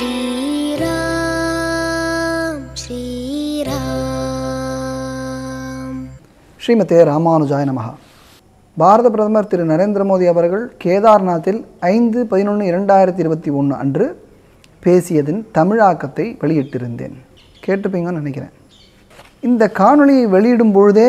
श्रीराम श्रीराम ஸ்ரீமதே ராமானுஜாய நமஹா பாரத பிரதமர் திரு நரேந்திர மோடி அவர்கள் கேதார்நாத்தில் ஐந்து பதினொன்று இரண்டாயிரத்தி இருபத்தி ஒன்று அன்று பேசியதின் தமிழாக்கத்தை வெளியிட்டிருந்தேன் கேட்டிருப்பீங்கன்னு நினைக்கிறேன் இந்த காணொளியை வெளியிடும் பொழுதே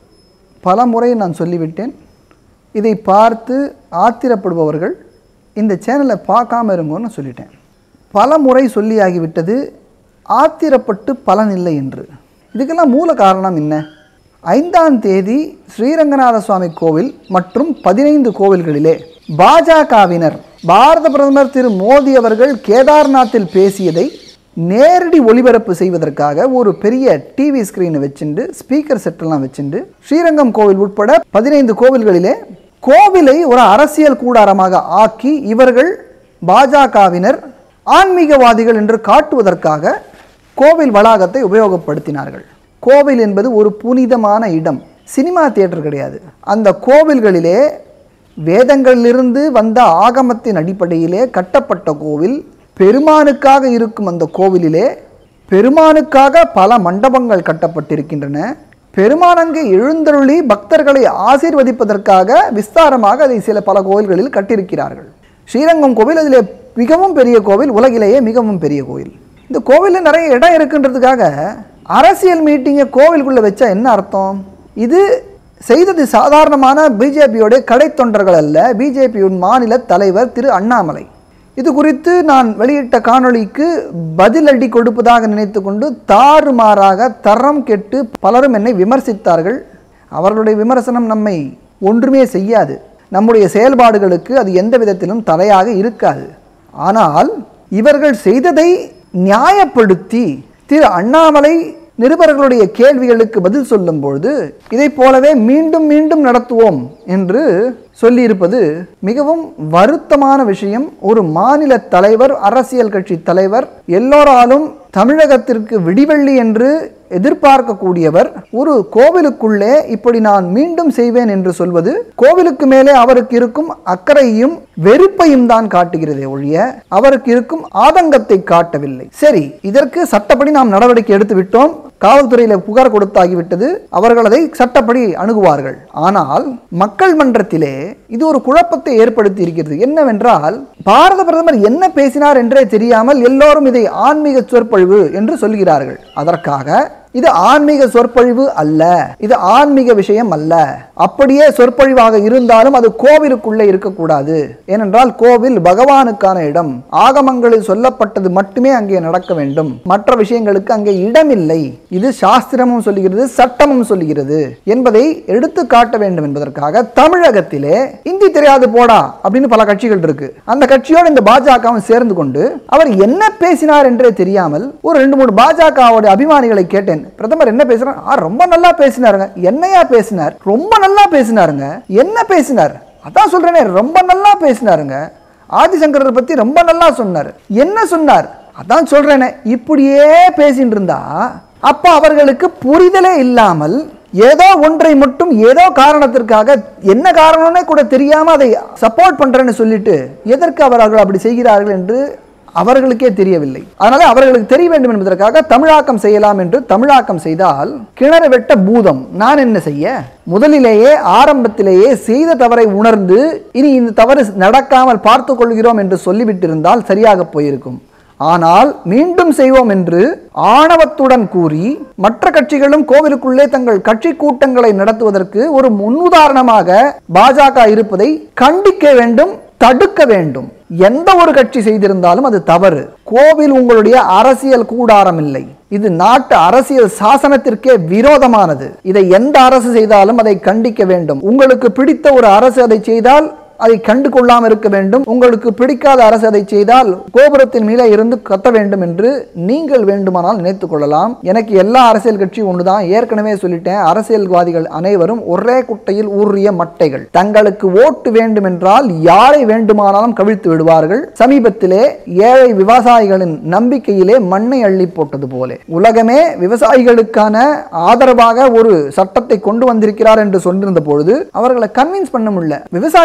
பல முறை நான் சொல்லிவிட்டேன் இதை பார்த்து ஆத்திரப்படுபவர்கள் இந்த சேனலை பார்க்காம இருங்கன்னு சொல்லிட்டேன் பல முறை சொல்லியாகிவிட்டது ஆத்திரப்பட்டு பலன் இல்லை என்று இதுக்கெல்லாம் மூல காரணம் என்ன ஐந்தாம் தேதி ஸ்ரீரங்கநாத சுவாமி கோவில் மற்றும் பதினைந்து கோவில்களிலே பாஜகவினர் பாரத பிரதமர் திரு மோடி அவர்கள் கேதார்நாத்தில் பேசியதை நேரடி ஒளிபரப்பு செய்வதற்காக ஒரு பெரிய டிவி ஸ்கிரீனை வச்சுண்டு ஸ்பீக்கர் செட்டெல்லாம் வச்சுண்டு ஸ்ரீரங்கம் கோவில் உட்பட பதினைந்து கோவில்களிலே கோவிலை ஒரு அரசியல் கூடாரமாக ஆக்கி இவர்கள் பாஜகவினர் ஆன்மீகவாதிகள் என்று காட்டுவதற்காக கோவில் வளாகத்தை உபயோகப்படுத்தினார்கள் கோவில் என்பது ஒரு புனிதமான இடம் சினிமா தியேட்டர் கிடையாது அந்த கோவில்களிலே வேதங்களிலிருந்து வந்த ஆகமத்தின் அடிப்படையிலே கட்டப்பட்ட கோவில் பெருமானுக்காக இருக்கும் அந்த கோவிலிலே பெருமானுக்காக பல மண்டபங்கள் கட்டப்பட்டிருக்கின்றன பெருமான் அங்கே எழுந்தருளி பக்தர்களை ஆசீர்வதிப்பதற்காக விஸ்தாரமாக அதை சில பல கோவில்களில் கட்டியிருக்கிறார்கள் ஸ்ரீரங்கம் கோவில் அதில் மிகவும் பெரிய கோவில் உலகிலேயே மிகவும் பெரிய கோவில் இந்த கோவிலில் நிறைய இடம் இருக்குன்றதுக்காக அரசியல் மீட்டிங்கை கோவிலுக்குள்ளே வச்சா என்ன அர்த்தம் இது செய்தது சாதாரணமான பிஜேபியோட கடை தொண்டர்கள் அல்ல பிஜேபியின் மாநில தலைவர் திரு அண்ணாமலை இது குறித்து நான் வெளியிட்ட காணொளிக்கு பதிலடி கொடுப்பதாக நினைத்துக்கொண்டு தாறுமாறாக தரம் கெட்டு பலரும் என்னை விமர்சித்தார்கள் அவர்களுடைய விமர்சனம் நம்மை ஒன்றுமே செய்யாது நம்முடைய செயல்பாடுகளுக்கு அது எந்த விதத்திலும் தடையாக இருக்காது ஆனால் இவர்கள் செய்ததை நியாயப்படுத்தி திரு அண்ணாமலை நிருபர்களுடைய கேள்விகளுக்கு பதில் சொல்லும் பொழுது இதைப் போலவே மீண்டும் மீண்டும் நடத்துவோம் என்று சொல்லியிருப்பது மிகவும் வருத்தமான விஷயம் ஒரு மாநில தலைவர் அரசியல் கட்சி தலைவர் எல்லோராலும் தமிழகத்திற்கு விடிவெள்ளி என்று எதிர்பார்க்கக்கூடியவர் ஒரு கோவிலுக்குள்ளே இப்படி நான் மீண்டும் செய்வேன் என்று சொல்வது கோவிலுக்கு மேலே அவருக்கு இருக்கும் அக்கறையும் வெறுப்பையும் தான் காட்டுகிறதே ஒழிய அவருக்கு இருக்கும் ஆதங்கத்தை காட்டவில்லை சரி இதற்கு சட்டப்படி நாம் நடவடிக்கை எடுத்து விட்டோம் காவல்துறையில புகார் கொடுத்தாகிவிட்டது அவர்கள் அதை சட்டப்படி அணுகுவார்கள் ஆனால் மக்கள் மன்றத்திலே இது ஒரு குழப்பத்தை ஏற்படுத்தி இருக்கிறது என்னவென்றால் பாரத பிரதமர் என்ன பேசினார் என்றே தெரியாமல் எல்லோரும் இதை ஆன்மீக சொற்பொழிவு என்று சொல்கிறார்கள் அதற்காக இது ஆன்மீக சொற்பொழிவு அல்ல இது ஆன்மீக விஷயம் அல்ல அப்படியே சொற்பொழிவாக இருந்தாலும் அது கோவிலுக்குள்ளே இருக்கக்கூடாது ஏனென்றால் கோவில் பகவானுக்கான இடம் ஆகமங்களில் சொல்லப்பட்டது மட்டுமே அங்கே நடக்க வேண்டும் மற்ற விஷயங்களுக்கு அங்கே இடமில்லை இது சாஸ்திரமும் சொல்லுகிறது சட்டமும் சொல்லுகிறது என்பதை எடுத்து காட்ட வேண்டும் என்பதற்காக தமிழகத்திலே இந்தி தெரியாது போடா அப்படின்னு பல கட்சிகள் இருக்கு அந்த கட்சியோடு இந்த பாஜகவும் சேர்ந்து கொண்டு அவர் என்ன பேசினார் என்றே தெரியாமல் ஒரு ரெண்டு மூணு பாஜகவோட அபிமானிகளை கேட்டேன் பிரதமர் என்ன பேசுறார் ஆ ரொம்ப நல்லா பேசினாருங்க என்னையா பேசினார் ரொம்ப நல்லா பேசினாருங்க என்ன பேசினார் அதான் சொல்றேனே ரொம்ப நல்லா பேசினாருங்க ஆதிசங்கரரை பத்தி ரொம்ப நல்லா சொன்னார் என்ன சொன்னார் அதான் சொல்றேனே இப்படியே பேசிட்டு இருந்தா அப்ப அவர்களுக்கு புரிதலே இல்லாமல் ஏதோ ஒன்றை மட்டும் ஏதோ காரணத்திற்காக என்ன காரணம்னே கூட தெரியாம அதை சப்போர்ட் பண்றேன்னு சொல்லிட்டு எதற்கு அவர்கள் அப்படி செய்கிறார்கள் என்று அவர்களுக்கே தெரியவில்லை அதனால அவர்களுக்கு தெரிய வேண்டும் என்பதற்காக தமிழாக்கம் செய்யலாம் என்று தமிழாக்கம் செய்தால் கிணறு வெட்ட பூதம் நான் என்ன செய்ய முதலிலேயே ஆரம்பத்திலேயே செய்த தவறை உணர்ந்து இனி இந்த தவறு நடக்காமல் பார்த்து கொள்கிறோம் என்று சொல்லிவிட்டிருந்தால் சரியாக போயிருக்கும் ஆனால் மீண்டும் செய்வோம் என்று ஆணவத்துடன் கூறி மற்ற கட்சிகளும் கோவிலுக்குள்ளே தங்கள் கட்சி கூட்டங்களை நடத்துவதற்கு ஒரு முன்னுதாரணமாக பாஜக இருப்பதை கண்டிக்க வேண்டும் தடுக்க வேண்டும் எந்த ஒரு கட்சி செய்திருந்தாலும் அது தவறு கோவில் உங்களுடைய அரசியல் கூடாரம் இல்லை இது நாட்டு அரசியல் சாசனத்திற்கே விரோதமானது இதை எந்த அரசு செய்தாலும் அதை கண்டிக்க வேண்டும் உங்களுக்கு பிடித்த ஒரு அரசு அதை செய்தால் அதை கண்டு கொள்ளாமல் இருக்க வேண்டும் உங்களுக்கு பிடிக்காத அரசு அதை செய்தால் கோபுரத்தின் மேலே இருந்து கத்த வேண்டும் என்று நீங்கள் வேண்டுமானால் நினைத்துக் கொள்ளலாம் எனக்கு எல்லா அரசியல் கட்சியும் ஒன்றுதான் ஏற்கனவே சொல்லிட்டேன் அரசியல்வாதிகள் அனைவரும் ஒரே குட்டையில் ஊறிய மட்டைகள் தங்களுக்கு ஓட்டு வேண்டும் என்றால் யாரை வேண்டுமானாலும் கவிழ்த்து விடுவார்கள் சமீபத்திலே ஏழை விவசாயிகளின் நம்பிக்கையிலே மண்ணை அள்ளி போட்டது போல உலகமே விவசாயிகளுக்கான ஆதரவாக ஒரு சட்டத்தை கொண்டு வந்திருக்கிறார் என்று சொல்லியிருந்த பொழுது அவர்களை கன்வின்ஸ் பண்ண முடியல விவசாயிகளை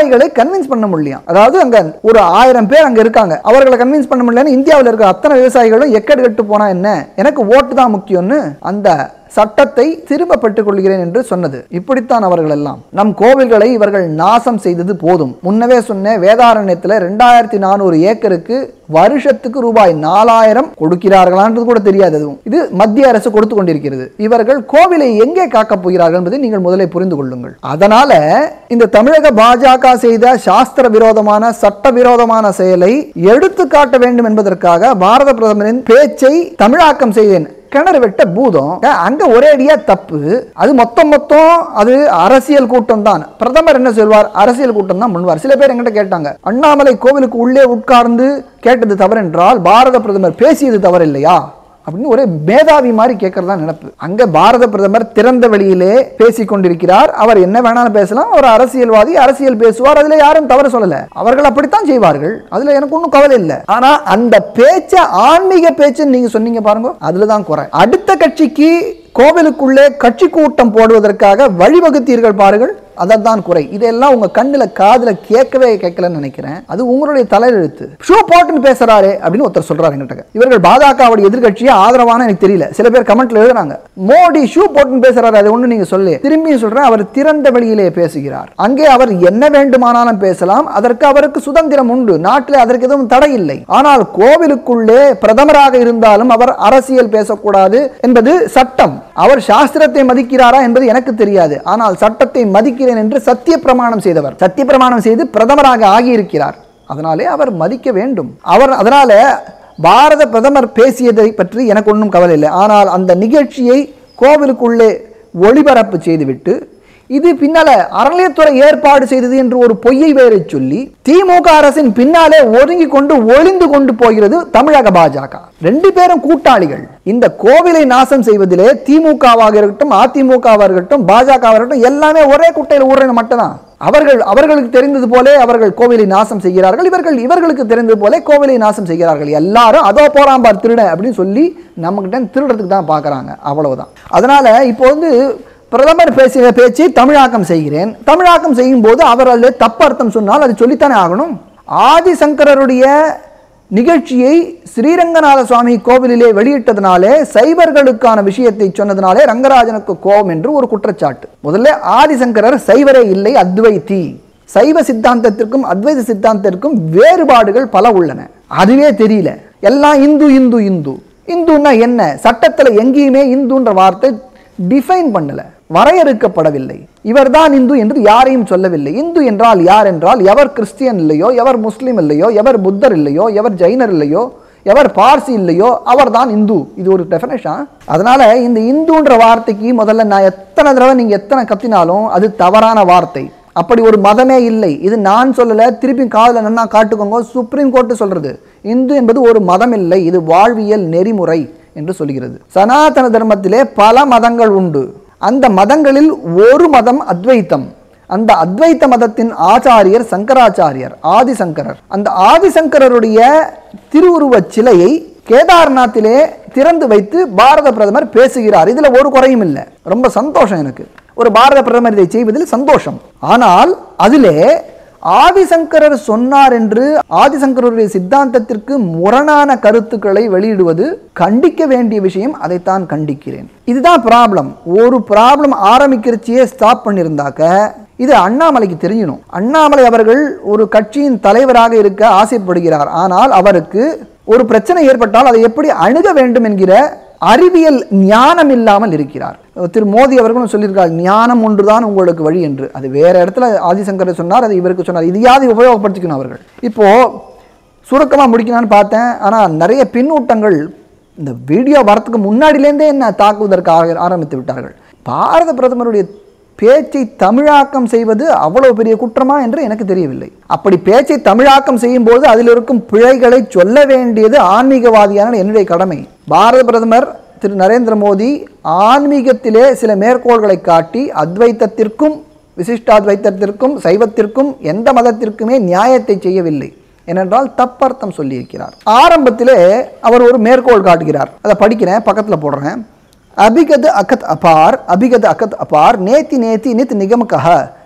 கன்வின்ஸ் பண்ண முடியும் அதாவது அங்க ஒரு ஆயிரம் பேர் அங்க இருக்காங்க அவர்களை கன்வின்ஸ் பண்ண முடியலன்னு இந்தியாவில் இருக்க அத்தனை விவசாயிகளும் எக்கடு கட்டு போனா என்ன எனக்கு ஓட்டு தான் முக்கியம்னு அந்த சட்டத்தை திரும்ப பெற்றுக் கொள்கிறேன் என்று சொன்னது இப்படித்தான் அவர்கள் எல்லாம் நம் கோவில்களை இவர்கள் நாசம் செய்தது போதும் முன்னவே சொன்ன வேதாரண்யத்தில் ரெண்டாயிரத்தி நானூறு ஏக்கருக்கு வருஷத்துக்கு ரூபாய் நாலாயிரம் கொடுக்கிறார்களான்றது கூட தெரியாது அதுவும் இது மத்திய அரசு கொடுத்து கொண்டிருக்கிறது இவர்கள் கோவிலை எங்கே காக்கப் போகிறார்கள் என்பதை நீங்கள் முதலில் புரிந்து கொள்ளுங்கள் அதனால இந்த தமிழக பாஜக செய்த சாஸ்திர விரோதமான சட்ட விரோதமான செயலை எடுத்து காட்ட வேண்டும் என்பதற்காக பாரத பிரதமரின் பேச்சை தமிழாக்கம் செய்தேன் கிணறு வெட்ட பூதம் அங்க ஒரேடியா தப்பு அது மொத்தம் மொத்தம் அது அரசியல் கூட்டம் தான் பிரதமர் என்ன சொல்வார் அரசியல் கூட்டம் தான் முன்வார் சில பேர் என்கிட்ட கேட்டாங்க அண்ணாமலை கோவிலுக்கு உள்ளே உட்கார்ந்து கேட்டது தவறென்றால் பாரத பிரதமர் பேசியது தவறில்லையா அப்படின்னு ஒரே மேதாவி மாதிரி கேட்கறதா நினைப்பு அங்க பாரத பிரதமர் திறந்த வெளியிலே பேசிக் கொண்டிருக்கிறார் அவர் என்ன வேணாலும் பேசலாம் அவர் அரசியல்வாதி அரசியல் பேசுவார் அதுல யாரும் தவறு சொல்லல அவர்கள் அப்படித்தான் செய்வார்கள் அதுல எனக்கு ஒன்றும் கவலை இல்லை ஆனா அந்த பேச்ச ஆன்மீக பேச்சுன்னு நீங்க சொன்னீங்க பாருங்க அதுலதான் குறை அடுத்த கட்சிக்கு கோவிலுக்குள்ளே கட்சி கூட்டம் போடுவதற்காக வழிவகுத்தீர்கள் பாருங்கள் அதான் குறை இதெல்லாம் உங்க கண்ணுல காதுல கேட்கவே கேட்கலன்னு நினைக்கிறேன் அது உங்களுடைய தலையெழுத்து ஷூ போட்டுன்னு பேசுறாரு அப்படின்னு ஒருத்தர் சொல்றாரு என்கிட்ட இவர்கள் பாஜகவுடைய எதிர்கட்சியே ஆதரவான எனக்கு தெரியல சில பேர் கமெண்ட்ல எழுதுறாங்க மோடி ஷூ போட்டுன்னு பேசுறாரு அது ஒண்ணு நீங்க சொல்லு திரும்பியும் சொல்றேன் அவர் திறந்த வெளியிலே பேசுகிறார் அங்கே அவர் என்ன வேண்டுமானாலும் பேசலாம் அதற்கு அவருக்கு சுதந்திரம் உண்டு நாட்டில் அதற்கு எதுவும் தடை இல்லை ஆனால் கோவிலுக்குள்ளே பிரதமராக இருந்தாலும் அவர் அரசியல் பேசக்கூடாது என்பது சட்டம் அவர் சாஸ்திரத்தை மதிக்கிறாரா என்பது எனக்கு தெரியாது ஆனால் சட்டத்தை மதிக்கிறேன் என்று சத்திய பிரமாணம் செய்தவர் சத்திய பிரமாணம் செய்து பிரதமராக ஆகியிருக்கிறார் அதனாலே அவர் மதிக்க வேண்டும் அவர் அதனால பாரத பிரதமர் பேசியதை பற்றி எனக்கு ஒன்றும் கவலை இல்லை ஆனால் அந்த நிகழ்ச்சியை கோவிலுக்குள்ளே ஒளிபரப்பு செய்துவிட்டு இது பின்னால அறநிலையத்துறை ஏற்பாடு செய்தது என்று ஒரு பொய்யை வேறு சொல்லி திமுக அரசின் பின்னாலே ஒதுங்கி கொண்டு ஒளிந்து கொண்டு போகிறது தமிழக பாஜக ரெண்டு பேரும் கூட்டாளிகள் இந்த கோவிலை நாசம் செய்வதிலே திமுகவாக இருக்கட்டும் அதிமுகவாக இருக்கட்டும் பாஜக இருக்கட்டும் எல்லாமே ஒரே குட்டையில் ஊர்றது மட்டும்தான் அவர்கள் அவர்களுக்கு தெரிந்தது போலே அவர்கள் கோவிலை நாசம் செய்கிறார்கள் இவர்கள் இவர்களுக்கு தெரிந்தது போலே கோவிலை நாசம் செய்கிறார்கள் எல்லாரும் அதோ போறான் பார் திருட அப்படின்னு சொல்லி நம்மகிட்ட திருடுறதுக்கு தான் பார்க்கறாங்க அவ்வளவுதான் அதனால இப்போ வந்து பிரதமர் பேசிய பேச்சை தமிழாக்கம் செய்கிறேன் தமிழாக்கம் செய்யும் போது அவர் அதில் தப்பு அர்த்தம் சொன்னால் அது சொல்லித்தானே ஆகணும் ஆதிசங்கரருடைய நிகழ்ச்சியை ஸ்ரீரங்கநாத சுவாமி கோவிலிலே வெளியிட்டதுனாலே சைவர்களுக்கான விஷயத்தை சொன்னதுனாலே ரங்கராஜனுக்கு கோபம் என்று ஒரு குற்றச்சாட்டு முதல்ல ஆதிசங்கரர் சைவரே இல்லை அத்வைத்தி சைவ சித்தாந்தத்திற்கும் அத்வைத சித்தாந்தத்திற்கும் வேறுபாடுகள் பல உள்ளன அதுவே தெரியல எல்லாம் இந்து இந்து இந்து இந்துன்னா என்ன சட்டத்துல எங்கேயுமே இந்துன்ற வார்த்தை டிஃபைன் பண்ணல வரையறுக்கப்படவில்லை இவர்தான் இந்து என்று யாரையும் சொல்லவில்லை இந்து என்றால் யார் என்றால் எவர் கிறிஸ்டியன் இல்லையோ எவர் முஸ்லீம் இல்லையோ எவர் புத்தர் இல்லையோ எவர் ஜைனர் இல்லையோ எவர் பார்சி இல்லையோ அவர்தான் இந்து இது ஒரு டெஃபினேஷன் அதனால இந்த இந்துன்ற வார்த்தைக்கு முதல்ல நான் எத்தனை தடவை நீங்க எத்தனை கத்தினாலும் அது தவறான வார்த்தை அப்படி ஒரு மதமே இல்லை இது நான் சொல்லல திருப்பி காதுல நன்னா காட்டுக்கோங்க சுப்ரீம் கோர்ட் சொல்றது இந்து என்பது ஒரு மதம் இல்லை இது வாழ்வியல் நெறிமுறை என்று சொல்கிறது சனாதன தர்மத்திலே பல மதங்கள் உண்டு அந்த மதங்களில் ஒரு மதம் அத்வைத்தம் அந்த அத்வைத்த மதத்தின் ஆச்சாரியர் சங்கராச்சாரியர் ஆதிசங்கரர் அந்த ஆதிசங்கரருடைய திருவுருவச் சிலையை கேதார்நாத்திலே திறந்து வைத்து பாரத பிரதமர் பேசுகிறார் இதுல ஒரு குறையும் இல்லை ரொம்ப சந்தோஷம் எனக்கு ஒரு பாரத பிரதமர் இதை செய்வதில் சந்தோஷம் ஆனால் அதிலே ஆதிசங்கரர் சொன்னார் என்று ஆதிசங்கருடைய சித்தாந்தத்திற்கு முரணான கருத்துக்களை வெளியிடுவது கண்டிக்க வேண்டிய விஷயம் அதைத்தான் கண்டிக்கிறேன் இதுதான் ப்ராப்ளம் ஒரு ப்ராப்ளம் ஆரம்பிக்கிறச்சியே ஸ்டாப் பண்ணியிருந்தாக்க இது அண்ணாமலைக்கு தெரியணும் அண்ணாமலை அவர்கள் ஒரு கட்சியின் தலைவராக இருக்க ஆசைப்படுகிறார் ஆனால் அவருக்கு ஒரு பிரச்சனை ஏற்பட்டால் அதை எப்படி அணுக வேண்டும் என்கிற அறிவியல் ஞானம் இல்லாமல் இருக்கிறார் திரு மோடி அவர்களும் சொல்லியிருக்கார் ஞானம் ஒன்றுதான் உங்களுக்கு வழி என்று அது வேற இடத்துல ஆதிசங்கர் சொன்னார் அது இவருக்கு சொன்னார் இதையாவது உபயோகப்படுத்திக்கணும் அவர்கள் இப்போ சுருக்கமாக முடிக்கலாம்னு பார்த்தேன் ஆனால் நிறைய பின்னூட்டங்கள் இந்த வீடியோ வரத்துக்கு முன்னாடியிலேருந்தே என்ன தாக்குவதற்கு ஆர- ஆரம்பித்து விட்டார்கள் பாரத பிரதமருடைய பேச்சை தமிழாக்கம் செய்வது அவ்வளவு பெரிய குற்றமா என்று எனக்கு தெரியவில்லை அப்படி பேச்சை தமிழாக்கம் செய்யும் போது அதில் இருக்கும் பிழைகளை சொல்ல வேண்டியது ஆன்மீகவாதியான என்னுடைய கடமை பாரத பிரதமர் திரு நரேந்திர மோடி ஆன்மீகத்திலே சில மேற்கோள்களை காட்டி அத்வைத்தத்திற்கும் விசிஷ்டாத்வைத்தத்திற்கும் சைவத்திற்கும் எந்த மதத்திற்குமே நியாயத்தை செய்யவில்லை ஏனென்றால் தப்பர்த்தம் சொல்லியிருக்கிறார் ஆரம்பத்திலே அவர் ஒரு மேற்கோள் காட்டுகிறார் அதை படிக்கிறேன் பக்கத்தில் போடுறேன் அபிகத அகத் அபார் அபிகத அகத் அபார் நேத்தி நேத்தி நித் நிகமகஹ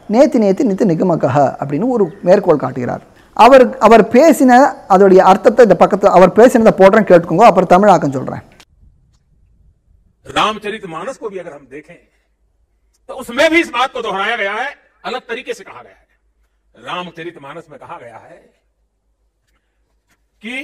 நேத்தி நேத்தி நித்து நிகமகஹ அப்படின்னு ஒரு மேற்கோள் காட்டுகிறார் அவர் அவர் பேசின அதோடைய அர்த்தத்தை இந்த பக்கத்தில் அவர் பேசினதை போடுறேன் கேட்டுக்கோங்க அப்புறம் தமிழாக்கம் சொல்கிறேன் रामचरित मानस को भी अगर हम देखें तो उसमें भी इस बात को दोहराया गया है अलग तरीके से कहा गया है रामचरित मानस में कहा गया है कि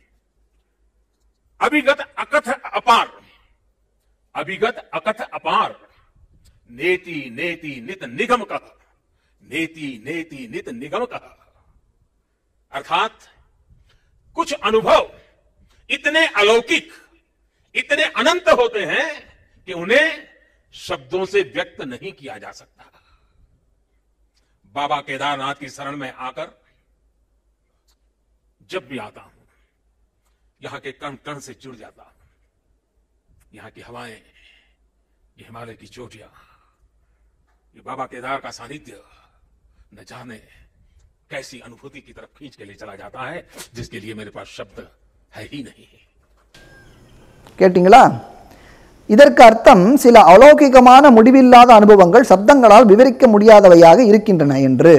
अभिगत अकथ अपार अभिगत अकथ अपार नेति नेति नित निगम कह नेति नेति नित निगम कह अर्थात कुछ अनुभव इतने अलौकिक इतने अनंत होते हैं कि उन्हें शब्दों से व्यक्त नहीं किया जा सकता बाबा केदारनाथ की शरण में आकर जब भी आता हूं यहां के कण कण से जुड़ जाता हूं यहां की हवाएं ये हिमालय की चोटियां ये बाबा केदार का सानिध्य न जाने कैसी अनुभूति की तरफ खींच के ले चला जाता है जिसके लिए मेरे पास शब्द है ही नहीं கேட்டிங்களா இதற்கு அர்த்தம் சில அலௌகிகமான முடிவில்லாத அனுபவங்கள் சப்தங்களால் விவரிக்க முடியாதவையாக இருக்கின்றன என்று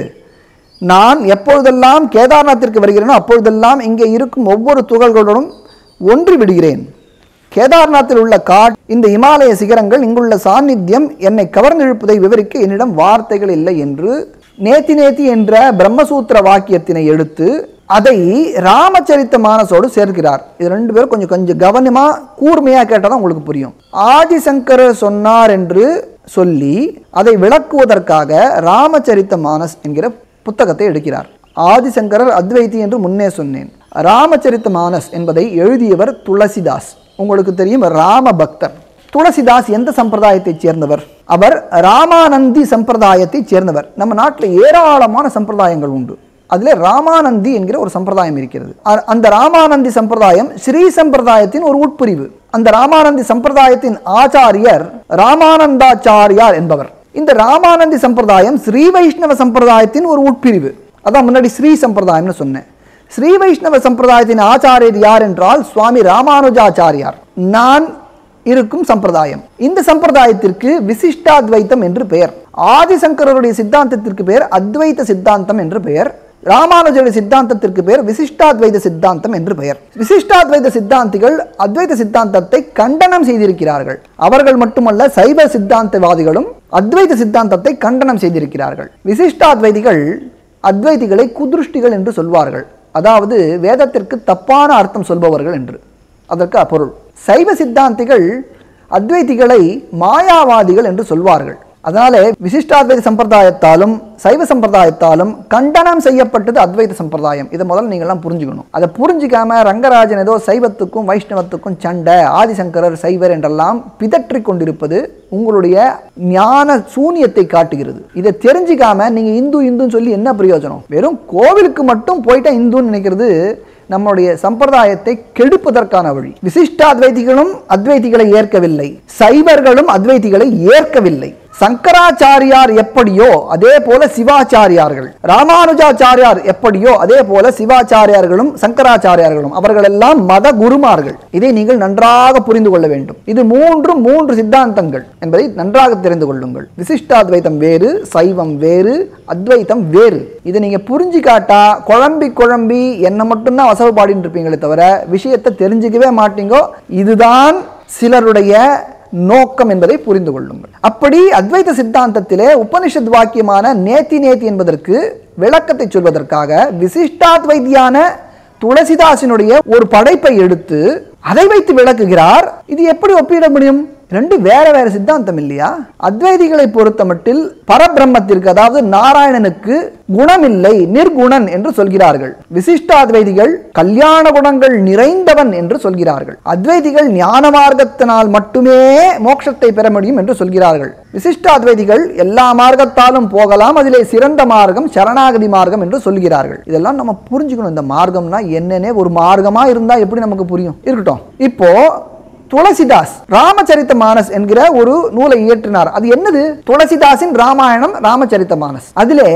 நான் எப்பொழுதெல்லாம் கேதார்நாத்திற்கு வருகிறேனோ அப்பொழுதெல்லாம் இங்கே இருக்கும் ஒவ்வொரு துகள்களுடனும் ஒன்றி விடுகிறேன் கேதார்நாத்தில் உள்ள காட் இந்த இமாலய சிகரங்கள் இங்குள்ள சாநித்தியம் என்னை கவர்ந்திழுப்பதை விவரிக்க என்னிடம் வார்த்தைகள் இல்லை என்று நேத்தி நேத்தி என்ற பிரம்மசூத்திர வாக்கியத்தினை எடுத்து அதை ராமச்சரித்த மானசோடு சேர்க்கிறார் இது ரெண்டு பேரும் கொஞ்சம் கொஞ்சம் கவனமா கூர்மையா கேட்டால் தான் உங்களுக்கு புரியும் ஆதிசங்கரர் சொன்னார் என்று சொல்லி அதை விளக்குவதற்காக ராமச்சரித்த மானஸ் என்கிற புத்தகத்தை எடுக்கிறார் ஆதிசங்கரர் அத்வைதி என்று முன்னே சொன்னேன் ராமச்சரித்த மானஸ் என்பதை எழுதியவர் துளசிதாஸ் உங்களுக்கு தெரியும் ராம பக்தர் துளசிதாஸ் எந்த சம்பிரதாயத்தைச் சேர்ந்தவர் அவர் ராமானந்தி சம்பிரதாயத்தைச் சேர்ந்தவர் நம்ம நாட்டில் ஏராளமான சம்பிரதாயங்கள் உண்டு அதில் ராமானந்தி என்கிற ஒரு சம்பிரதாயம் இருக்கிறது அ- அந்த ராமானந்தி சம்பிரதாயம் ஸ்ரீ சம்பிரதாயத்தின் ஒரு உட்பிரிவு அந்த ராமானந்தி சம்பிரதாயத்தின் ஆச்சாரியர் ராமானந்தாச்சாரியார் என்பவர் இந்த ராமானந்தி சம்பிரதாயம் ஸ்ரீ வைஷ்ணவ சம்பிரதாயத்தின் ஒரு உட்பிரிவு அதான் முன்னாடி ஸ்ரீ சம்பிரதாயம்னு சொன்னேன் ஸ்ரீ வைஷ்ணவ சம்பிரதாயத்தின் ஆச்சாரியர் யார் என்றால் சுவாமி ராமானுஜாச்சாரியார் நான் இருக்கும் சம்பிரதாயம் இந்த சம்பிரதாயத்திற்கு விசிஷ்டாத்வைத்தம் என்று பெயர் ஆதிசங்கரருடைய சித்தாந்தத்திற்கு பெயர் அத்வைத சித்தாந்தம் என்று பெயர் ராமானுஜருடைய சித்தாந்தத்திற்கு பெயர் விசிஷ்டாத்வைத சித்தாந்தம் என்று பெயர் விசிஷ்டாத்வைத சித்தாந்திகள் அத்வைத சித்தாந்தத்தை கண்டனம் செய்திருக்கிறார்கள் அவர்கள் மட்டுமல்ல சைவ சித்தாந்தவாதிகளும் அத்வைத சித்தாந்தத்தை கண்டனம் செய்திருக்கிறார்கள் விசிஷ்டாத்வைதிகள் அத்வைதிகளை குதிருஷ்டிகள் என்று சொல்வார்கள் அதாவது வேதத்திற்கு தப்பான அர்த்தம் சொல்பவர்கள் என்று அதற்கு பொருள் சைவ சித்தாந்திகள் அத்வைதிகளை மாயாவாதிகள் என்று சொல்வார்கள் அதனாலே விசிஷ்டாத்வைத சம்பிரதாயத்தாலும் சைவ சம்பிரதாயத்தாலும் கண்டனம் செய்யப்பட்டது அத்வைத சம்பிரதாயம் இதை முதல்ல நீங்கள்லாம் புரிஞ்சுக்கணும் அதை புரிஞ்சிக்காம ரங்கராஜன் ஏதோ சைவத்துக்கும் வைஷ்ணவத்துக்கும் சண்டை ஆதிசங்கரர் சைவர் என்றெல்லாம் பிதற்றிக் கொண்டிருப்பது உங்களுடைய ஞான சூனியத்தை காட்டுகிறது இதை தெரிஞ்சிக்காம நீங்க இந்து இந்துன்னு சொல்லி என்ன பிரயோஜனம் வெறும் கோவிலுக்கு மட்டும் போயிட்டா இந்துன்னு நினைக்கிறது நம்முடைய சம்பிரதாயத்தை கெடுப்பதற்கான வழி விசிஷ்டாத்வைதிகளும் அத்வைதிகளை ஏற்கவில்லை சைவர்களும் அத்வைதிகளை ஏற்கவில்லை சங்கராச்சாரியார் எப்படியோ அதே போல சிவாச்சாரியார்கள் ராமானுஜாச்சாரியார் எப்படியோ அதே போல சிவாச்சாரியார்களும் சங்கராச்சாரியார்களும் அவர்கள் எல்லாம் மத குருமார்கள் இதை நீங்கள் நன்றாக புரிந்து கொள்ள வேண்டும் இது மூன்று மூன்று சித்தாந்தங்கள் என்பதை நன்றாக தெரிந்து கொள்ளுங்கள் விசிஷ்டாத்வைதம் வேறு சைவம் வேறு அத்வைத்தம் வேறு இதை நீங்க புரிஞ்சு காட்டா குழம்பி குழம்பி என்ன மட்டும்தான் வசவு பாடிட்டு இருப்பீங்களே தவிர விஷயத்தை தெரிஞ்சுக்கவே மாட்டீங்கோ இதுதான் சிலருடைய நோக்கம் என்பதை புரிந்து கொள்ளுங்கள் அப்படி அத்வைத சித்தாந்தத்திலே உபனிஷத் வாக்கியமான நேத்தி நேத்தி என்பதற்கு விளக்கத்தை சொல்வதற்காக விசிஷ்டாத்வைத்தியான துளசிதாசினுடைய ஒரு படைப்பை எடுத்து அதை வைத்து விளக்குகிறார் இது எப்படி ஒப்பிட முடியும் ரெண்டு வேற வேற சித்தாந்தம் இல்லையா அத்வைதிகளை பொறுத்த மட்டில் பரபிரம்மத்திற்கு அதாவது நாராயணனுக்கு குணமில்லை நிர்குணன் என்று சொல்கிறார்கள் விசிஷ்டாத்வைதிகள் கல்யாண குணங்கள் நிறைந்தவன் என்று சொல்கிறார்கள் அத்வைதிகள் ஞான மார்க்கத்தினால் மட்டுமே மோட்சத்தை பெற முடியும் என்று சொல்கிறார்கள் விசிஷ்டாத்வைதிகள் எல்லா மார்க்கத்தாலும் போகலாம் அதிலே சிறந்த மார்க்கம் சரணாகதி மார்க்கம் என்று சொல்கிறார்கள் இதெல்லாம் நம்ம புரிஞ்சுக்கணும் இந்த மார்க்கம்னா என்னன்னே ஒரு மார்க்கமா இருந்தா எப்படி நமக்கு புரியும் இருக்கட்டும் இப்போ துளசிதாஸ் ராமச்சரித்த மானஸ் என்கிற ஒரு நூலை இயற்றினார் அது என்னது துளசிதாசின் ராமாயணம் ராமச்சரித்த மானஸ் அதிலே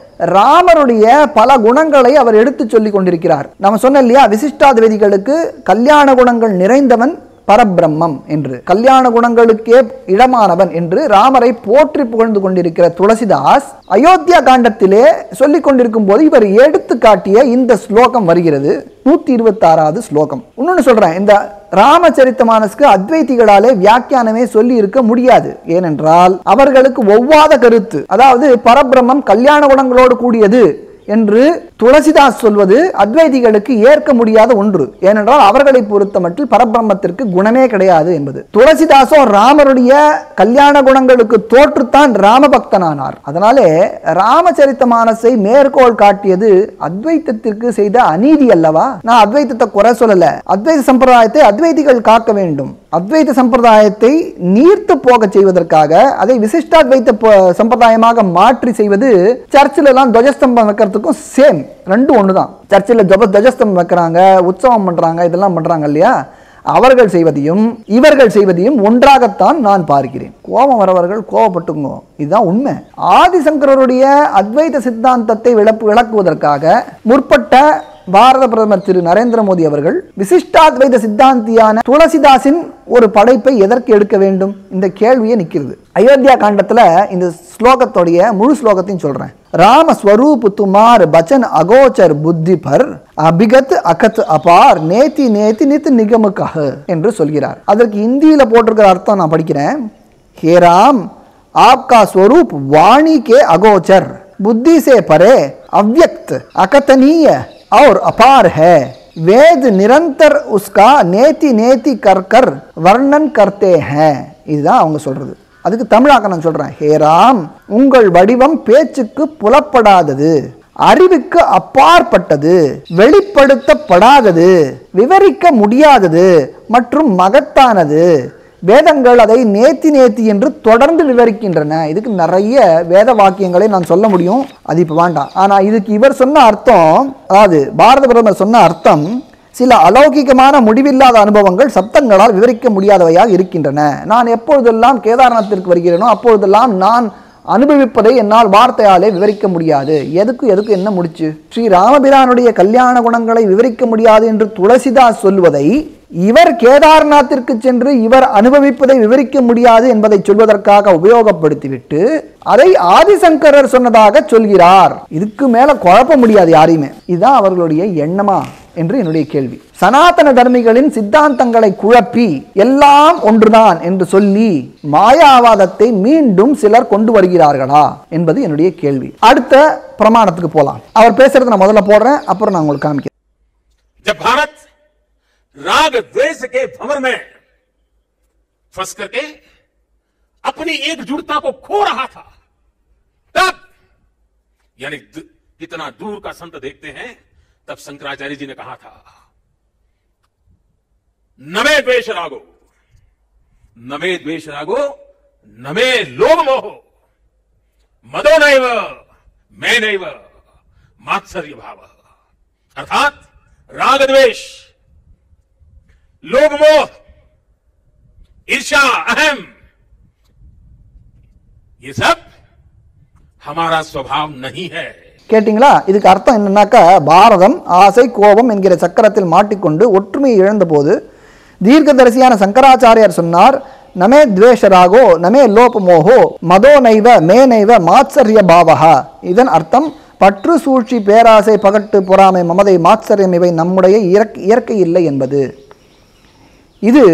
ராமருடைய பல குணங்களை அவர் எடுத்து சொல்லி கொண்டிருக்கிறார் நம்ம சொன்ன இல்லையா விசிஷ்டாத்வைதிகளுக்கு கல்யாண குணங்கள் நிறைந்தவன் பரபிரம்மம் என்று கல்யாண குணங்களுக்கே இடமானவன் என்று ராமரை போற்றி புகழ்ந்து கொண்டிருக்கிற துளசிதாஸ் அயோத்தியா காண்டத்திலே சொல்லிக் கொண்டிருக்கும் போது இவர் எடுத்து காட்டிய இந்த ஸ்லோகம் வருகிறது நூத்தி இருபத்தி ஆறாவது ஸ்லோகம் இன்னொன்னு சொல்றேன் இந்த ராமச்சரித்த மானஸ்க்கு அத்வைதிகளாலே வியாக்கியானமே சொல்லி இருக்க முடியாது ஏனென்றால் அவர்களுக்கு ஒவ்வாத கருத்து அதாவது பரபிரம்மம் கல்யாண குணங்களோடு கூடியது என்று துளசிதாஸ் சொல்வது அத்வைதிகளுக்கு ஏற்க முடியாத ஒன்று ஏனென்றால் அவர்களை பொறுத்த மட்டில் பரபிரம்மத்திற்கு குணமே கிடையாது என்பது துளசிதாசோ ராமருடைய கல்யாண குணங்களுக்கு தோற்றுத்தான் ராமபக்தனானார் அதனாலே ராமச்சரித்த மானஸை மேற்கோள் காட்டியது அத்வைத்தத்திற்கு செய்த அநீதி அல்லவா நான் அத்வைத்தத்தை குறை சொல்லல அத்வைத சம்பிரதாயத்தை அத்வைதிகள் காக்க வேண்டும் அத்வைத சம்பிரதாயத்தை நீர்த்து போக செய்வதற்காக அதை விசிஷ்டாத்வைத்த ப- சம்பிரதாயமாக மாற்றி செய்வது சர்ச்சில் எல்லாம் துவஜஸ்தம்பம் வைக்கிறதுக்கும் சேம் ரெண்டும் ஒன்று தான் சர்ச்சில் துவ துவஜஸ்தம்பம் வைக்கிறாங்க உற்சவம் பண்றாங்க இதெல்லாம் பண்றாங்க இல்லையா அவர்கள் செய்வதையும் இவர்கள் செய்வதையும் ஒன்றாகத்தான் நான் பார்க்கிறேன் கோபம் வரவர்கள் கோபப்பட்டுங்க இதுதான் உண்மை ஆதிசங்கரருடைய அத்வைத சித்தாந்தத்தை விளப்பு விளக்குவதற்காக முற்பட்ட பாரத பிரதமர் திரு நரேந்திர மோடி அவர்கள் விசிஷ்டாத்வைத சித்தாந்தியான துளசிதாசின் ஒரு படைப்பை எதற்கு எடுக்க வேண்டும் இந்த கேள்வியே நிக்கிறது அயோத்தியா காண்டத்துல இந்த ஸ்லோகத்தோடைய முழு ஸ்லோகத்தையும் சொல்றேன் ராம ஸ்வரூப் துமார் பச்சன் அகோச்சர் புத்தி பர் அபிகத் அகத் அபார் நேத்தி நேத்தி நித் நிகமுக்காக என்று சொல்கிறார் அதற்கு இந்தியில போட்டிருக்கிற அர்த்தம் நான் படிக்கிறேன் हे राम आपका स्वरूप वाणी के अगोचर बुद्धि से परे अव्यक्त अकथनीय और अपार है वेद निरंतर उसका नेति नेति कर कर वर्णन करते हैं இதுதான் அவங்க சொல்றது அதுக்கு தமிழாக்க நான் சொல்றேன் ஹே ராம் உங்கள் வடிவம் பேச்சுக்கு புலப்படாதது அறிவுக்கு அப்பாற்பட்டது வெளிப்படுத்தப்படாதது விவரிக்க முடியாதது மற்றும் மகத்தானது வேதங்கள் அதை நேத்தி நேத்தி என்று தொடர்ந்து விவரிக்கின்றன இதுக்கு நிறைய வேத வாக்கியங்களை நான் சொல்ல முடியும் அது இப்போ வேண்டாம் ஆனால் இதுக்கு இவர் சொன்ன அர்த்தம் அதாவது பாரத பிரதமர் சொன்ன அர்த்தம் சில அலௌகிகமான முடிவில்லாத அனுபவங்கள் சப்தங்களால் விவரிக்க முடியாதவையாக இருக்கின்றன நான் எப்பொழுதெல்லாம் கேதாரநாத்திற்கு வருகிறேனோ அப்பொழுதெல்லாம் நான் அனுபவிப்பதை என்னால் வார்த்தையாலே விவரிக்க முடியாது எதுக்கு எதுக்கு என்ன முடிச்சு ஸ்ரீ ராமபிரானுடைய கல்யாண குணங்களை விவரிக்க முடியாது என்று துளசிதாஸ் சொல்வதை இவர் கேதார்நாத்திற்கு சென்று இவர் அனுபவிப்பதை விவரிக்க முடியாது என்பதை சொல்வதற்காக உபயோகப்படுத்திவிட்டு அதை ஆதிசங்கரர் சொன்னதாக சொல்கிறார் இதுக்கு மேல குழப்ப முடியாது யாரையுமே இதுதான் அவர்களுடைய எண்ணமா என்று என்னுடைய கேள்வி சனாதன தர்மிகளின் சித்தாந்தங்களை குழப்பி எல்லாம் ஒன்றுதான் என்று சொல்லி மாயாவாதத்தை மீண்டும் சிலர் கொண்டு வருகிறார்களா என்பது என்னுடைய கேள்வி அடுத்த பிரமாணத்துக்கு போலாம் அவர் பேசுறதை நான் முதல்ல போடுறேன் அப்புறம் நான் உங்களுக்கு காமிக்கிறேன் जब भारत राग द्वेष के भंवर में फंस करके अपनी एकजुटता को खो रहा था तब यानी द- कितना दूर का संत देखते हैं तब शंकराचार्य जी ने कहा था नमे द्वेष रागो नमे द्वेष रागो नमे लोभ मोह मदो नैव मैं नैव मात्सर्य भाव अर्थात राग द्वेष लोभ मोह ईर्षा अहम ये सब हमारा स्वभाव नहीं है கேட்டிங்களா இதுக்கு அர்த்தம் என்னன்னாக்கா பாரதம் ஆசை கோபம் என்கிற சக்கரத்தில் மாட்டிக்கொண்டு ஒற்றுமையை இழந்தபோது தீர்க்கதரிசியான சங்கராச்சாரியார் சொன்னார் நமே துவேஷராகோ நமே லோபமோகோ மதோ நைவ மே நைவ மாத்சரிய பாவகா இதன் அர்த்தம் பற்று சூழ்ச்சி பேராசை பகட்டு பொறாமை மமதை மாத்சரியம் இவை நம்முடைய இயற்கை இயற்கை இல்லை என்பது இது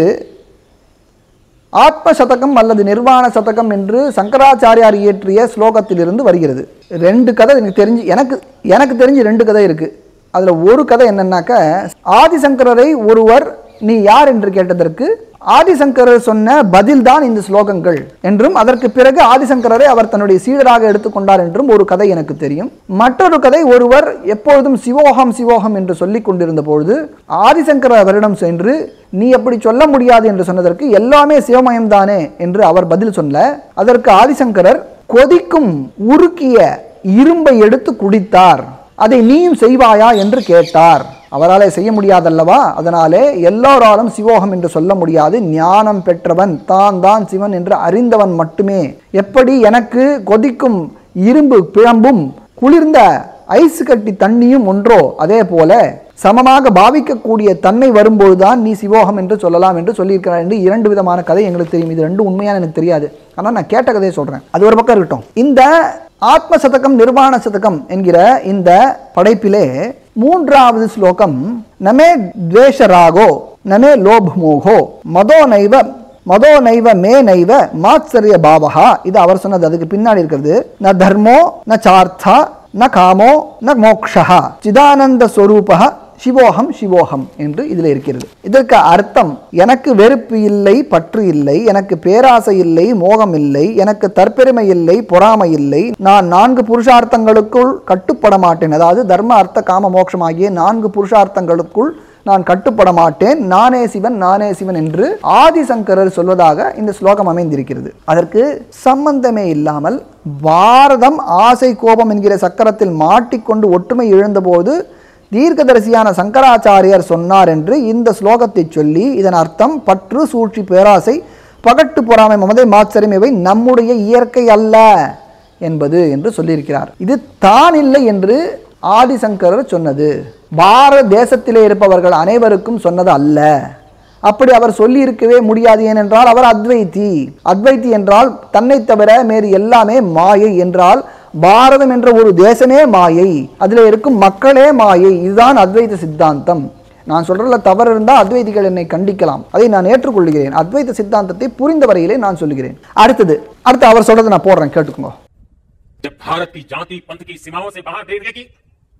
ஆத்ம சதகம் அல்லது நிர்வாண சதகம் என்று சங்கராச்சாரியார் இயற்றிய ஸ்லோகத்திலிருந்து வருகிறது ரெண்டு கதை எனக்கு தெரிஞ்சு எனக்கு எனக்கு தெரிஞ்சு ரெண்டு கதை இருக்கு அதுல ஒரு கதை என்னன்னாக்க ஆதிசங்கரரை ஒருவர் நீ யார் என்று கேட்டதற்கு ஆதிசங்கரர் சொன்ன பதில்தான் இந்த ஸ்லோகங்கள் என்றும் அதற்கு பிறகு ஆதிசங்கரரை அவர் தன்னுடைய சீடராக எடுத்துக்கொண்டார் என்றும் ஒரு கதை எனக்கு தெரியும் மற்றொரு கதை ஒருவர் எப்பொழுதும் சிவோகம் சிவோகம் என்று சொல்லிக் கொண்டிருந்த பொழுது ஆதிசங்கர அவரிடம் சென்று நீ அப்படி சொல்ல முடியாது என்று சொன்னதற்கு எல்லாமே சிவமயம் தானே என்று அவர் பதில் சொல்ல அதற்கு ஆதிசங்கரர் கொதிக்கும் உருக்கிய இரும்பை எடுத்து குடித்தார் அதை நீயும் செய்வாயா என்று கேட்டார் அவராலே செய்ய முடியாதல்லவா அதனாலே எல்லோராலும் சிவோகம் என்று சொல்ல முடியாது ஞானம் பெற்றவன் தான் தான் சிவன் என்று அறிந்தவன் மட்டுமே எப்படி எனக்கு கொதிக்கும் இரும்பு பிழம்பும் குளிர்ந்த ஐஸ் கட்டி தண்ணியும் ஒன்றோ அதே போல சமமாக பாவிக்கக்கூடிய தன்மை வரும்போதுதான் நீ சிவோகம் என்று சொல்லலாம் என்று சொல்லியிருக்கிறார் என்று இரண்டு விதமான கதை எங்களுக்கு தெரியும் இது ரெண்டும் உண்மையான எனக்கு தெரியாது ஆனால் நான் கேட்ட கதையை சொல்றேன் அது ஒரு பக்கம் இருக்கட்டும் இந்த ஆத்ம சதகம் நிர்வாண சதகம் என்கிற இந்த படைப்பிலே மூன்றாவது ஸ்லோகம் நமே துவேஷ ராகோ நமே லோபமோகோ மதோ நைவ மதோ நைவ மே நைவ மாத்சரிய பாவகா இது அவர் சொன்னது அதுக்கு பின்னாடி இருக்கிறது ந தர்மோ ந சார்த்தா ந காமோ ந மோக்ஷா சிதானந்த ஸ்வரூபா சிவோகம் சிவோகம் என்று இதில் இருக்கிறது இதற்கு அர்த்தம் எனக்கு வெறுப்பு இல்லை பற்று இல்லை எனக்கு பேராசை இல்லை மோகம் இல்லை எனக்கு தற்பெருமை இல்லை பொறாமை இல்லை நான் நான்கு புருஷார்த்தங்களுக்குள் கட்டுப்பட மாட்டேன் அதாவது தர்ம அர்த்த காம மோட்சம் ஆகிய நான்கு புருஷார்த்தங்களுக்குள் நான் கட்டுப்பட மாட்டேன் நானே சிவன் நானே சிவன் என்று ஆதிசங்கரர் சொல்வதாக இந்த ஸ்லோகம் அமைந்திருக்கிறது அதற்கு சம்பந்தமே இல்லாமல் பாரதம் ஆசை கோபம் என்கிற சக்கரத்தில் மாட்டிக்கொண்டு ஒற்றுமை இழந்தபோது தீர்க்கதரிசியான சங்கராச்சாரியார் சொன்னார் என்று இந்த ஸ்லோகத்தை சொல்லி இதன் அர்த்தம் பற்று சூழ்ச்சி பேராசை பகட்டு பொறாமை மமதை மாச்சரியம் இவை நம்முடைய இயற்கை அல்ல என்பது என்று சொல்லியிருக்கிறார் இது தான் இல்லை என்று ஆதிசங்கரர் சொன்னது பாரத தேசத்திலே இருப்பவர்கள் அனைவருக்கும் சொன்னது அல்ல அப்படி அவர் சொல்லி இருக்கவே முடியாது ஏனென்றால் அவர் அத்வைதி அத்வைதி என்றால் தன்னை தவிர மேறு எல்லாமே மாயை என்றால் பாரதம் என்ற ஒரு தேசமே மாயை அதில் இருக்கும் மக்களே மாயை இதுதான் அத்வைத சித்தாந்தம் நான் சொல்றதுல தவறு இருந்தால் அத்வைதிகள் என்னை கண்டிக்கலாம் அதை நான் ஏற்றுக்கொள்கிறேன் அத்வைத சித்தாந்தத்தை புரிந்த வரையிலே நான் சொல்லுகிறேன் அடுத்தது அடுத்து அவர் சொல்றதை நான் போடுறேன் கேட்டுக்கோங்க जब भारत की जाति पंथ की सीमाओं से बाहर देखने की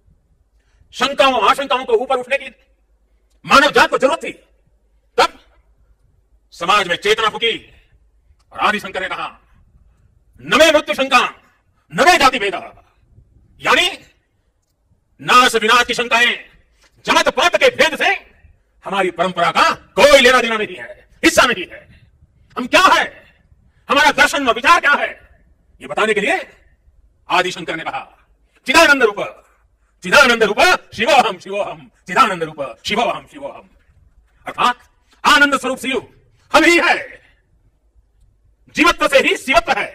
शंकाओं आशंकाओं को ऊपर उठने की मानव जात को जरूरत थी तब समाज में चेतना फूकी और आदिशंकर ने कहा नवे मृत्यु शंका नवे जाति भेद यानी नाश विनाश की शंकाएं जात पात के भेद से हमारी परंपरा का कोई लेना देना नहीं है हिस्सा नहीं है हम क्या है हमारा दर्शन व विचार क्या है ये बताने के लिए आदिशंकर ने कहा चिदानंद रूप चिदानंद रूप शिवोहम शिवोहम चिदानंद रूप शिवोहम शिवोहम अर्थात आनंद स्वरूप शिव हम ही है जीवत्व से ही शिवत्व है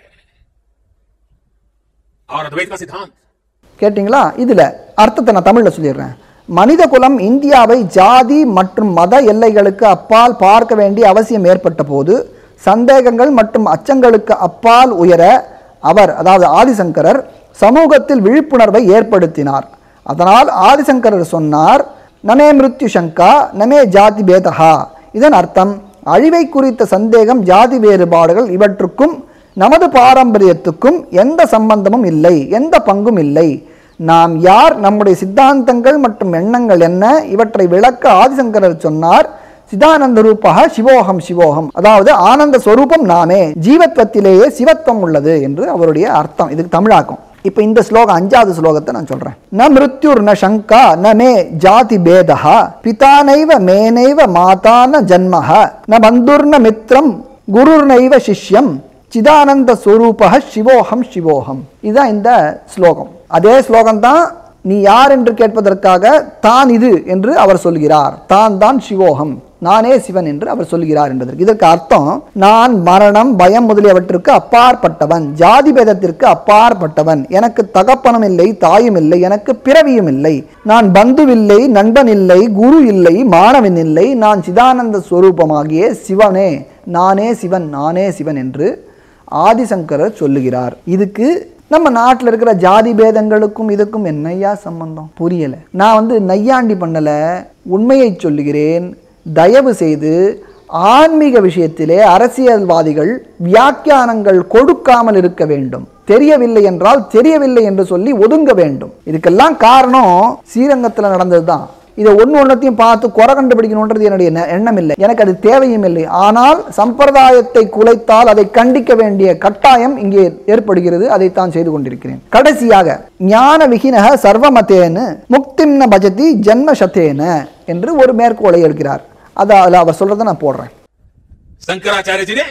और अद्वैत का सिद्धांत கேட்டிங்களா இதில் அர்த்தத்தை நான் தமிழில் சொல்லிடுறேன் மனித குலம் இந்தியாவை ஜாதி மற்றும் மத எல்லைகளுக்கு அப்பால் பார்க்க வேண்டிய அவசியம் ஏற்பட்ட போது சந்தேகங்கள் மற்றும் அச்சங்களுக்கு அப்பால் உயர அவர் அதாவது ஆதிசங்கரர் சமூகத்தில் விழிப்புணர்வை ஏற்படுத்தினார் அதனால் ஆதிசங்கரர் சொன்னார் நமே மிருத்யு சங்கா நமே ஜாதி பேதகா இதன் அர்த்தம் அழிவை குறித்த சந்தேகம் ஜாதி வேறுபாடுகள் இவற்றுக்கும் நமது பாரம்பரியத்துக்கும் எந்த சம்பந்தமும் இல்லை எந்த பங்கும் இல்லை நாம் யார் நம்முடைய சித்தாந்தங்கள் மற்றும் எண்ணங்கள் என்ன இவற்றை விளக்க ஆதிசங்கரர் சொன்னார் சிதானந்த ரூபா சிவோகம் சிவோகம் அதாவது ஆனந்த ஸ்வரூபம் நாமே ஜீவத்வத்திலேயே சிவத்துவம் உள்ளது என்று அவருடைய அர்த்தம் இதுக்கு தமிழாக்கம் இப்போ இந்த ஸ்லோகம் அஞ்சாவது ஸ்லோகத்தை நான் சொல்றேன் ந மிருத்யுர் ந சங்கா ந மே ஜாதி பேதா பிதானைவ மேனைவ மாதா ந ஜன்மஹ ந பந்துர்ன மித்ரம் குருர்னைவ சிஷ்யம் சிதானந்த ஸ்வரூப சிவோகம் சிவோகம் இதுதான் இந்த ஸ்லோகம் அதே ஸ்லோகம் தான் நீ யார் என்று கேட்பதற்காக தான் இது என்று அவர் சொல்கிறார் தான் தான் சிவோகம் நானே சிவன் என்று அவர் சொல்கிறார் என்பதற்கு இதற்கு அர்த்தம் நான் மரணம் பயம் முதலியவற்றிற்கு அப்பாற்பட்டவன் ஜாதி பேதத்திற்கு அப்பாற்பட்டவன் எனக்கு தகப்பனும் இல்லை தாயும் இல்லை எனக்கு பிறவியும் இல்லை நான் பந்துவில்லை நண்பன் இல்லை குரு இல்லை மாணவன் இல்லை நான் சிதானந்த ஸ்வரூபமாகிய சிவனே நானே சிவன் நானே சிவன் என்று ஆதிசங்கரர் சொல்லுகிறார் இதுக்கு நம்ம நாட்டில் இருக்கிற ஜாதி பேதங்களுக்கும் இதுக்கும் என்னையா சம்பந்தம் புரியலை நான் வந்து நையாண்டி பண்ணலை உண்மையை சொல்லுகிறேன் தயவு செய்து ஆன்மீக விஷயத்திலே அரசியல்வாதிகள் வியாக்கியானங்கள் கொடுக்காமல் இருக்க வேண்டும் தெரியவில்லை என்றால் தெரியவில்லை என்று சொல்லி ஒதுங்க வேண்டும் இதுக்கெல்லாம் காரணம் ஸ்ரீரங்கத்தில் நடந்தது தான் இதை ஒன்று ஒன்றத்தையும் பார்த்து குறை கண்டுபிடிக்கணுன்றது என்னுடைய ந- எண்ணம் இல்லை எனக்கு அது தேவையும் இல்லை ஆனால் சம்பிரதாயத்தை குலைத்தால் அதை கண்டிக்க வேண்டிய கட்டாயம் இங்கே ஏற்படுகிறது அதைத்தான் செய்து கொண்டிருக்கிறேன் கடைசியாக ஞான விகினக சர்வமதேன முக்திம்ன பஜதி ஜன்மசதேன என்று ஒரு மேற்கோளை எடுக்கிறார் அதை அதில் அவர் சொல்றதை நான் போடுறேன் शंकराचार्य जी ने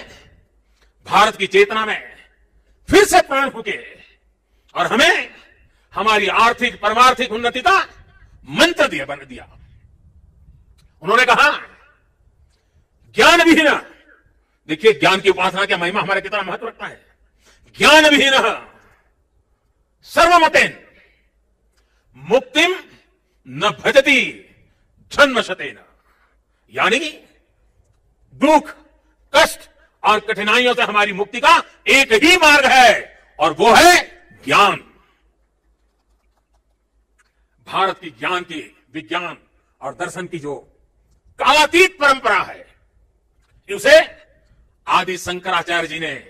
भारत की चेतना में फिर से प्राण फूके और हमें हमारी आर्थिक परमार्थिक उन्नति का मंत्र दिया बन दिया उन्होंने कहा ज्ञान विहीन देखिए ज्ञान की उपासना का महिमा हमारे कितना महत्व रखता है ज्ञान विहीन सर्वमतेन मुक्तिम न भजती जन्मशतेन यानी दुख कष्ट और कठिनाइयों से हमारी मुक्ति का एक ही मार्ग है और वो है ज्ञान भारत की ज्ञान की विज्ञान और दर्शन की जो कालातीत परंपरा है उसे आदि शंकराचार्य जी ने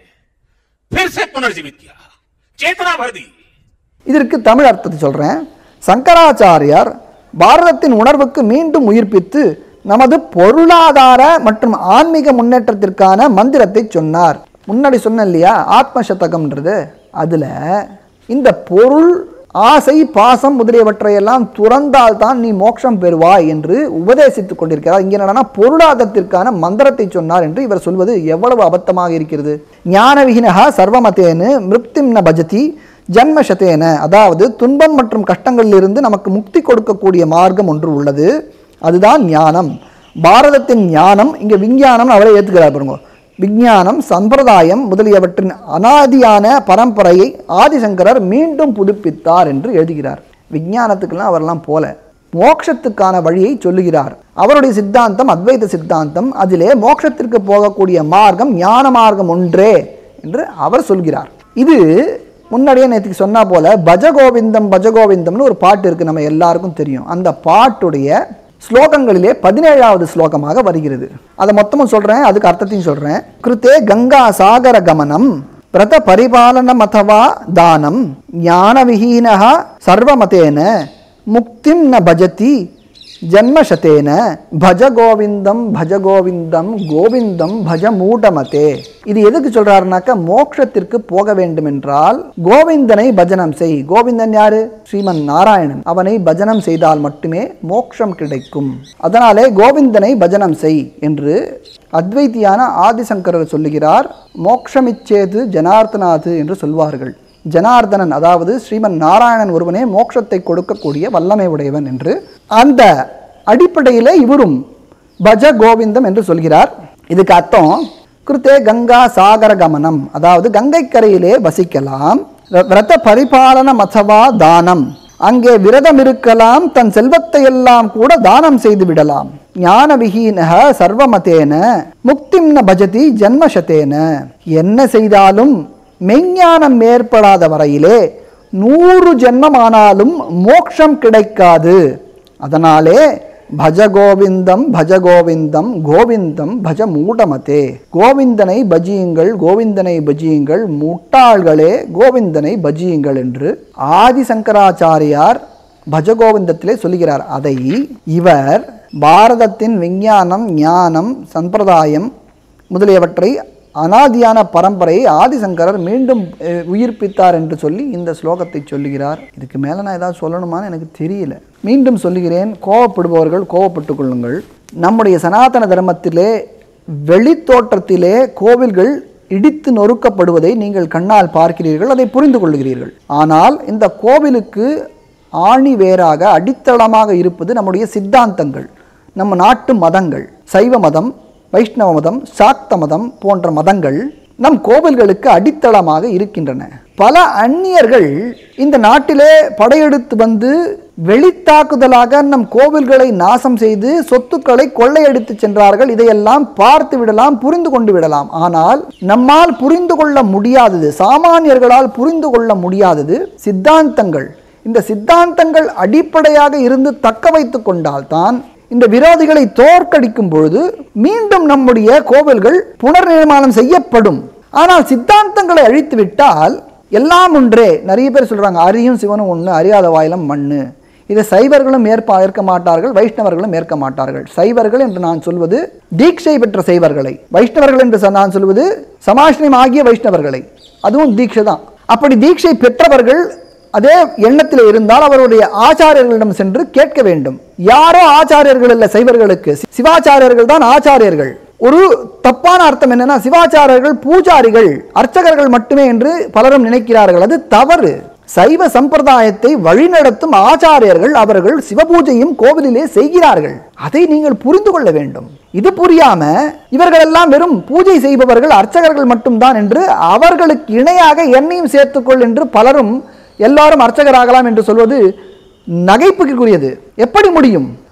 फिर से पुनर्जीवित किया चेतना भर दी இதற்கு தமிழ் அர்த்தத்தை சொல்கிறேன் சங்கராச்சாரியார் பாரதத்தின் உணர்வுக்கு மீண்டும் உயிர்ப்பித்து நமது பொருளாதார மற்றும் ஆன்மீக முன்னேற்றத்திற்கான மந்திரத்தை சொன்னார் முன்னாடி சொன்னேன் இல்லையா ஆத்ம சதகம்ன்றது அதில் இந்த பொருள் ஆசை பாசம் முதலியவற்றையெல்லாம் துறந்தால் தான் நீ மோட்சம் பெறுவாய் என்று உபதேசித்துக் கொண்டிருக்கிறார் இங்கே என்னன்னா பொருளாதாரத்திற்கான மந்திரத்தை சொன்னார் என்று இவர் சொல்வது எவ்வளவு அபத்தமாக இருக்கிறது ஞானவிகினகா சர்வமதேனு மிருப்திம் ந பஜதி ஜன்மசதேன அதாவது துன்பம் மற்றும் கஷ்டங்களிலிருந்து நமக்கு முக்தி கொடுக்கக்கூடிய மார்க்கம் ஒன்று உள்ளது அதுதான் ஞானம் பாரதத்தின் ஞானம் இங்கே விஞ்ஞானம் அவரை ஏற்றுக்கிறார் பாருங்க விஞ்ஞானம் சம்பிரதாயம் முதலியவற்றின் அனாதியான பரம்பரையை ஆதிசங்கரர் மீண்டும் புதுப்பித்தார் என்று எழுதுகிறார் விஞ்ஞானத்துக்கெல்லாம் அவரெல்லாம் போல மோட்சத்துக்கான வழியை சொல்லுகிறார் அவருடைய சித்தாந்தம் அத்வைத சித்தாந்தம் அதிலே மோட்சத்திற்கு போகக்கூடிய மார்க்கம் ஞான மார்க்கம் ஒன்றே என்று அவர் சொல்கிறார் இது முன்னாடியே நேற்றுக்கு சொன்னா போல பஜகோவிந்தம் பஜகோவிந்தம்னு ஒரு பாட்டு இருக்கு நம்ம எல்லாருக்கும் தெரியும் அந்த பாட்டுடைய ஸ்லோகங்களிலே பதினேழாவது ஸ்லோகமாக வருகிறது அதை மொத்தமும் சொல்றேன் அதுக்கு அர்த்தத்தையும் சொல்றேன் கிருத்தே கங்கா சாகர கமனம் விரத பரிபாலனம் அதவா தானம் ஞானவிஹீனः சர்வமதேன முக்திம் ந பஜதி ஜன்மசதேன பஜ கோவிந்தம் பஜ கோவிந்தம் கோவிந்தம் பஜ மூடமதே இது எதுக்கு சொல்றாருனாக்க மோட்சத்திற்கு போக வேண்டும் என்றால் கோவிந்தனை பஜனம் செய் கோவிந்தன் யாரு ஸ்ரீமன் நாராயணன் அவனை பஜனம் செய்தால் மட்டுமே மோட்சம் கிடைக்கும் அதனாலே கோவிந்தனை பஜனம் செய் என்று அத்வைத்தியான ஆதிசங்கரர் சொல்லுகிறார் மோட்சமிச்சேது ஜனார்த்தனாது என்று சொல்வார்கள் ஜனார்தனன் அதாவது ஸ்ரீமன் நாராயணன் ஒருவனே மோட்சத்தை கொடுக்கக்கூடிய வல்லமை உடையவன் என்று அந்த அடிப்படையிலே இவரும் பஜ கோவிந்தம் என்று சொல்கிறார் இதுக்கு அர்த்தம் கிருத்தே கங்கா சாகர கமனம் அதாவது கங்கை கரையிலே வசிக்கலாம் விரத பரிபாலனம் அத்தவா தானம் அங்கே விரதம் இருக்கலாம் தன் செல்வத்தை எல்லாம் கூட தானம் செய்து விடலாம் ஞான விஹீனக சர்வமதேன முக்திம் ந பஜதி ஜன்மசதேன என்ன செய்தாலும் மெஞ்ஞானம் ஏற்படாத வரையிலே நூறு ஜென்மமானாலும் மோட்சம் கிடைக்காது அதனாலே பஜ கோவிந்தம் பஜ கோவிந்தம் கோவிந்தம் பஜ மூடமதே கோவிந்தனை பஜியுங்கள் கோவிந்தனை பஜியுங்கள் முட்டாள்களே கோவிந்தனை பஜியுங்கள் என்று ஆதிசங்கராச்சாரியார் பஜகோவிந்தத்திலே சொல்லுகிறார் அதை இவர் பாரதத்தின் விஞ்ஞானம் ஞானம் சம்பிரதாயம் முதலியவற்றை அனாதியான பரம்பரையை ஆதிசங்கரர் மீண்டும் அஹ், உயிர்ப்பித்தார் என்று சொல்லி இந்த ஸ்லோகத்தை சொல்லுகிறார் இதுக்கு மேலே நான் ஏதாவது சொல்லணுமான்னு எனக்கு தெரியல மீண்டும் சொல்லுகிறேன் கோவப்படுபவர்கள் கோவப்பட்டுக் கொள்ளுங்கள் நம்முடைய சனாதன தர்மத்திலே வெளித்தோற்றத்திலே கோவில்கள் இடித்து நொறுக்கப்படுவதை நீங்கள் கண்ணால் பார்க்கிறீர்கள் அதை புரிந்து கொள்கிறீர்கள் ஆனால் இந்த கோவிலுக்கு ஆணி வேராக அடித்தளமாக இருப்பது நம்முடைய சித்தாந்தங்கள் நம்ம நாட்டு மதங்கள் சைவ மதம் வைஷ்ணவ மதம் சாக்த மதம் போன்ற மதங்கள் நம் கோவில்களுக்கு அடித்தளமாக இருக்கின்றன பல அந்நியர்கள் இந்த நாட்டிலே படையெடுத்து வந்து வெளித்தாக்குதலாக நம் கோவில்களை நாசம் செய்து சொத்துக்களை கொள்ளையடித்து சென்றார்கள் இதையெல்லாம் பார்த்து விடலாம் புரிந்து கொண்டு விடலாம் ஆனால் நம்மால் புரிந்து கொள்ள முடியாதது சாமானியர்களால் புரிந்து கொள்ள முடியாதது சித்தாந்தங்கள் இந்த சித்தாந்தங்கள் அடிப்படையாக இருந்து தக்க வைத்துக் கொண்டால்தான் இந்த விரோதிகளை தோற்கடிக்கும் பொழுது மீண்டும் நம்முடைய கோவில்கள் புனர்நிர்மாணம் செய்யப்படும் ஆனால் சித்தாந்தங்களை அழித்து விட்டால் எல்லாம் ஒன்றே நிறைய பேர் சொல்றாங்க அரியும் சிவனும் ஒன்று அறியாத வாயிலம் மண்ணு இதை சைவர்களும் ஏற்ப ஏற்க மாட்டார்கள் வைஷ்ணவர்களும் ஏற்க மாட்டார்கள் சைவர்கள் என்று நான் சொல்வது தீட்சை பெற்ற சைவர்களை வைஷ்ணவர்கள் என்று சொ- நான் சொல்வது சமாஷ்டிரம் ஆகிய வைஷ்ணவர்களை அதுவும் தீட்சை தான் அப்படி தீட்சை பெற்றவர்கள் அதே எண்ணத்தில் இருந்தால் அவருடைய ஆச்சாரியர்களிடம் சென்று கேட்க வேண்டும் யாரோ ஆச்சாரியர்கள் இல்ல சைவர்களுக்கு சி- சிவாச்சாரியர்கள் தான் ஆச்சாரியர்கள் ஒரு தப்பான அர்த்தம் என்னன்னா சிவாச்சாரியர்கள் பூஜாரிகள் அர்ச்சகர்கள் மட்டுமே என்று பலரும் நினைக்கிறார்கள் அது தவறு சைவ சம்பிரதாயத்தை வழிநடத்தும் ஆச்சாரியர்கள் அவர்கள் சிவபூஜையும் கோவிலிலே செய்கிறார்கள் அதை நீங்கள் புரிந்து கொள்ள வேண்டும் இது புரியாம இவர்கள் எல்லாம் வெறும் பூஜை செய்பவர்கள் அர்ச்சகர்கள் மட்டும்தான் என்று அவர்களுக்கு இணையாக என்னையும் சேர்த்துக்கொள் என்று பலரும் எல்லாரும் அர்ச்சகராகலாம் என்று சொல்வது நகைப்புக்குரியது எப்படி முடியும்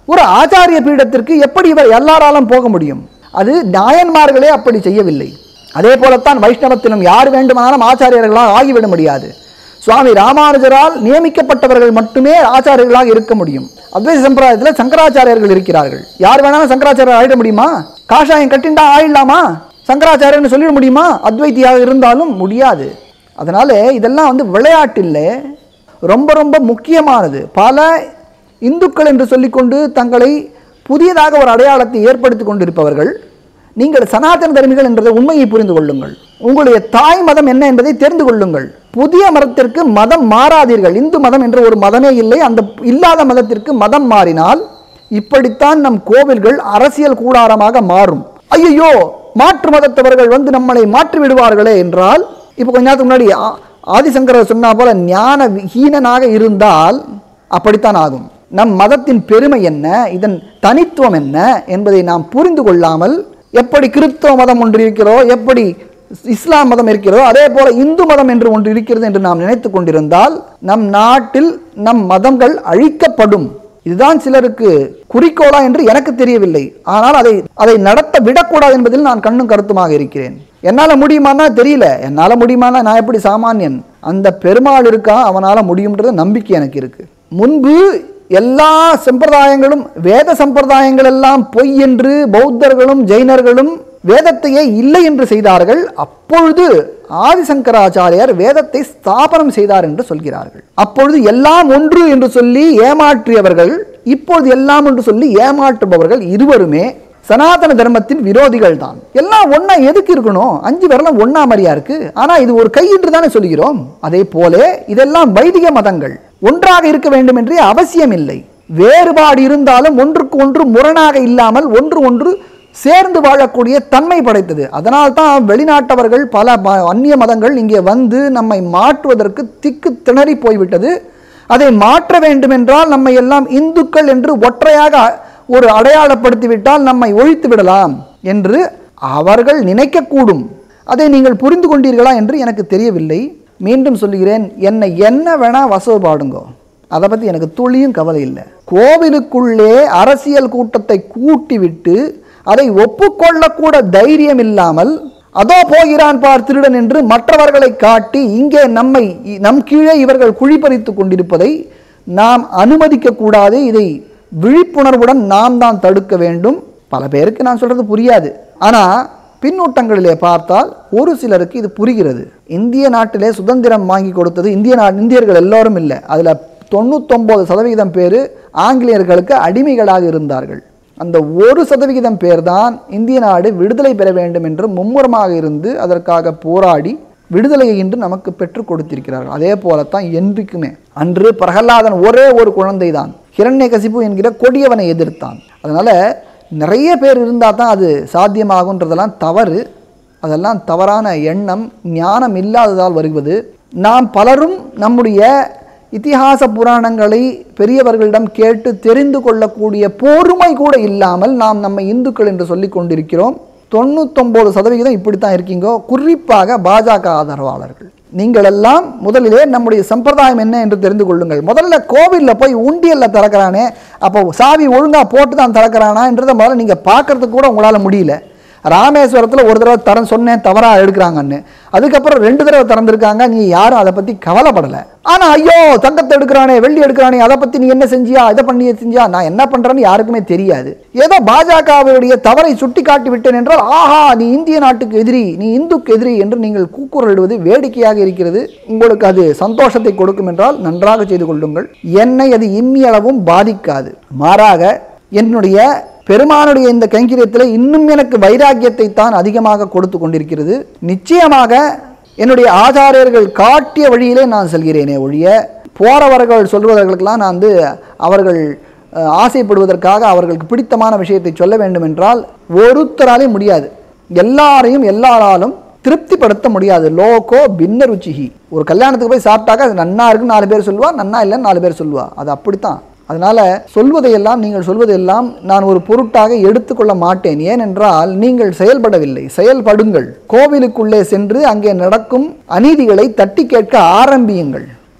ஒரு ஆச்சாரிய பீடத்திற்கு எப்படி இவர் எல்லாராலும் போக முடியும் அது நாயன்மார்களே அப்படி செய்யவில்லை அதே போலத்தான் வைஷ்ணவத்திலும் யார் வேண்டுமானாலும் ஆச்சாரியர்களாக ஆகிவிட முடியாது சுவாமி ராமானுஜரால் நியமிக்கப்பட்டவர்கள் மட்டுமே ஆச்சாரியர்களாக இருக்க முடியும் அத்வைத சம்பிரதாயத்தில் சங்கராச்சாரியர்கள் இருக்கிறார்கள் யார் வேணாலும் சங்கராச்சாரியர் ஆயிட முடியுமா காஷாயம் கட்டிண்டா ஆயிடலாமா சங்கராச்சாரியர்னு சொல்லிட முடியுமா அத்வைத்தியாக இருந்தாலும் முடியாது அதனால இதெல்லாம் வந்து விளையாட்டில் ரொம்ப ரொம்ப முக்கியமானது பல இந்துக்கள் என்று சொல்லிக்கொண்டு தங்களை புதியதாக ஒரு அடையாளத்தை ஏற்படுத்தி கொண்டிருப்பவர்கள் நீங்கள் சனாதன தர்மிகள் என்றதை உண்மையை புரிந்து கொள்ளுங்கள் உங்களுடைய தாய் மதம் என்ன என்பதை தெரிந்து கொள்ளுங்கள் புதிய மதத்திற்கு மதம் மாறாதீர்கள் இந்து மதம் என்ற ஒரு மதமே இல்லை அந்த இல்லாத மதத்திற்கு மதம் மாறினால் இப்படித்தான் நம் கோவில்கள் அரசியல் கூடாரமாக மாறும் ஐயோ மாற்று மதத்தவர்கள் வந்து நம்மளை மாற்றி விடுவார்களே என்றால் இப்போ கொஞ்ச நேரத்துக்கு முன்னாடி ஆ- ஆதிசங்கரர் சொன்னா போல ஞான ஹீனனாக இருந்தால் அப்படித்தான் ஆகும் நம் மதத்தின் பெருமை என்ன இதன் தனித்துவம் என்ன என்பதை நாம் புரிந்து கொள்ளாமல் எப்படி கிறிஸ்தவ மதம் ஒன்று இருக்கிறதோ எப்படி இஸ்லாம் மதம் இருக்கிறதோ அதே போல இந்து மதம் என்று ஒன்று இருக்கிறது என்று நாம் நினைத்து கொண்டிருந்தால் நம் நாட்டில் நம் மதங்கள் அழிக்கப்படும் இதுதான் சிலருக்கு குறிக்கோளா என்று எனக்கு தெரியவில்லை ஆனால் அதை அதை நடத்த விடக்கூடாது என்பதில் நான் கண்ணும் கருத்துமாக இருக்கிறேன் என்னால முடியுமான்னா தெரியல என்னால முடியுமானா நான் எப்படி சாமானியன் அந்த பெருமாள் இருக்கா அவனால முடியும்ன்றது நம்பிக்கை எனக்கு இருக்கு முன்பு எல்லா சம்பிரதாயங்களும் வேத சம்பிரதாயங்கள் எல்லாம் பொய் என்று பௌத்தர்களும் ஜெயினர்களும் வேதத்தையே இல்லை என்று செய்தார்கள் அப்பொழுது ஆதிசங்கராச்சாரியார் வேதத்தை ஸ்தாபனம் செய்தார் என்று சொல்கிறார்கள் அப்பொழுது எல்லாம் ஒன்று என்று சொல்லி ஏமாற்றியவர்கள் இப்பொழுது எல்லாம் என்று சொல்லி ஏமாற்றுபவர்கள் இருவருமே சனாதன தர்மத்தின் விரோதிகள் தான் எல்லாம் ஒண்ணா எதுக்கு இருக்கணும் அஞ்சு விரலும் ஒண்ணா மாதிரியா இருக்கு ஆனா இது ஒரு கை என்று தானே சொல்கிறோம் அதே போல இதெல்லாம் வைதிக மதங்கள் ஒன்றாக இருக்க வேண்டும் என்றே அவசியம் இல்லை வேறுபாடு இருந்தாலும் ஒன்றுக்கு ஒன்று முரணாக இல்லாமல் ஒன்று ஒன்று சேர்ந்து வாழக்கூடிய தன்மை படைத்தது அதனால் தான் வெளிநாட்டவர்கள் பல ம- அந்நிய மதங்கள் இங்கே வந்து நம்மை மாற்றுவதற்கு திக்கு திணறி போய்விட்டது அதை மாற்ற வேண்டும் என்றால் நம்மை எல்லாம் இந்துக்கள் என்று ஒற்றையாக ஒரு அடையாளப்படுத்திவிட்டால் நம்மை ஒழித்து விடலாம் என்று அவர்கள் நினைக்கக்கூடும் அதை நீங்கள் புரிந்து கொண்டீர்களா என்று எனக்கு தெரியவில்லை மீண்டும் சொல்லுகிறேன் என்னை என்ன வேணா வசவு பாடுங்கோ அதை பற்றி எனக்கு துளியும் கவலை இல்லை கோவிலுக்குள்ளே அரசியல் கூட்டத்தை கூட்டிவிட்டு அதை ஒப்புக்கொள்ளக்கூட தைரியம் இல்லாமல் அதோ போகிறான் பார் திருடன் என்று மற்றவர்களை காட்டி இங்கே நம்மை நம் கீழே இவர்கள் குழிப்பறித்து கொண்டிருப்பதை நாம் அனுமதிக்க கூடாது இதை விழிப்புணர்வுடன் நாம் தான் தடுக்க வேண்டும் பல பேருக்கு நான் சொல்றது புரியாது ஆனா பின்னூட்டங்களிலே பார்த்தால் ஒரு சிலருக்கு இது புரிகிறது இந்திய நாட்டிலே சுதந்திரம் வாங்கி கொடுத்தது இந்திய நா இந்தியர்கள் எல்லோரும் இல்லை அதில் தொண்ணூத்தொம்பது சதவிகிதம் பேர் ஆங்கிலேயர்களுக்கு அடிமைகளாக இருந்தார்கள் அந்த ஒரு சதவிகிதம் பேர் தான் இந்திய நாடு விடுதலை பெற வேண்டும் என்று மும்முரமாக இருந்து அதற்காக போராடி விடுதலையை இன்று நமக்கு பெற்றுக் கொடுத்திருக்கிறார்கள் அதே போலத்தான் என்றைக்குமே அன்று பிரகலாதன் ஒரே ஒரு குழந்தை தான் ஹிரண்யகசிபு என்கிற கொடியவனை எதிர்த்தான் அதனால நிறைய பேர் இருந்தால் தான் அது சாத்தியமாகுன்றதெல்லாம் தவறு அதெல்லாம் தவறான எண்ணம் ஞானம் இல்லாததால் வருவது நாம் பலரும் நம்முடைய இதிகாச புராணங்களை பெரியவர்களிடம் கேட்டு தெரிந்து கொள்ளக்கூடிய பொறுமை கூட இல்லாமல் நாம் நம்மை இந்துக்கள் என்று சொல்லிக் கொண்டிருக்கிறோம் தொண்ணூத்தொம்பது சதவிகிதம் இப்படித்தான் இருக்கீங்க குறிப்பாக பாஜக ஆதரவாளர்கள் நீங்கள் எல்லாம் முதலிலே நம்முடைய சம்பிரதாயம் என்ன என்று தெரிந்து கொள்ளுங்கள் முதல்ல கோவிலில் போய் உண்டியல்ல திறக்கிறானே அப்போ சாவி ஒழுங்கா போட்டு தான் திறக்கிறானா என்றதை முதல்ல நீங்க பார்க்கறதுக்கு கூட உங்களால முடியல ராமேஸ்வரத்தில் ஒரு தடவை தரம் சொன்னேன் தவறாக எடுக்கிறாங்கன்னு அதுக்கப்புறம் ரெண்டு தடவை திறந்திருக்காங்க நீ யாரும் அதை பற்றி கவலைப்படலை ஆனால் ஐயோ தங்கத்தை எடுக்கிறானே வெள்ளி எடுக்கிறானே அதை பற்றி நீ என்ன செஞ்சியா இதை பண்ணி செஞ்சியா நான் என்ன பண்ணுறேன்னு யாருக்குமே தெரியாது ஏதோ பாஜகவுடைய தவறை சுட்டி காட்டி விட்டேன் என்றால் ஆஹா நீ இந்திய நாட்டுக்கு எதிரி நீ இந்துக்கு எதிரி என்று நீங்கள் கூக்குரலிடுவது வேடிக்கையாக இருக்கிறது உங்களுக்கு அது சந்தோஷத்தை கொடுக்கும் என்றால் நன்றாக செய்து கொள்ளுங்கள் என்னை அது இம்மியளவும் பாதிக்காது மாறாக என்னுடைய பெருமானுடைய இந்த கைங்கரியத்தில் இன்னும் எனக்கு வைராக்கியத்தை தான் அதிகமாக கொடுத்து கொண்டிருக்கிறது நிச்சயமாக என்னுடைய ஆச்சாரியர்கள் காட்டிய வழியிலே நான் செல்கிறேனே ஒழிய போறவர்கள் சொல்வதற்கெல்லாம் நான் வந்து அவர்கள் அஹ், ஆசைப்படுவதற்காக அவர்களுக்கு பிடித்தமான விஷயத்தை சொல்ல வேண்டும் என்றால் ஒருத்தராலே முடியாது எல்லாரையும் எல்லாராலும் திருப்திப்படுத்த முடியாது லோகோ பின்ன ருச்சிஹி ஒரு கல்யாணத்துக்கு போய் சாப்பிட்டாக்க அது நன்னா இருக்குன்னு நாலு பேர் சொல்லுவா நன்னா இல்லைன்னு நாலு பேர் சொல்லுவா அது அப்படித்தான் அதனால சொல்வதையெல்லாம் நீங்கள் சொல்வதெல்லாம் நான் ஒரு பொருட்டாக எடுத்துக்கொள்ள மாட்டேன் ஏனென்றால் நீங்கள் செயல்படவில்லை செயல்படுங்கள் கோவிலுக்குள்ளே சென்று அங்கே நடக்கும் அநீதிகளை தட்டி கேட்க ஆரம்பியுங்கள்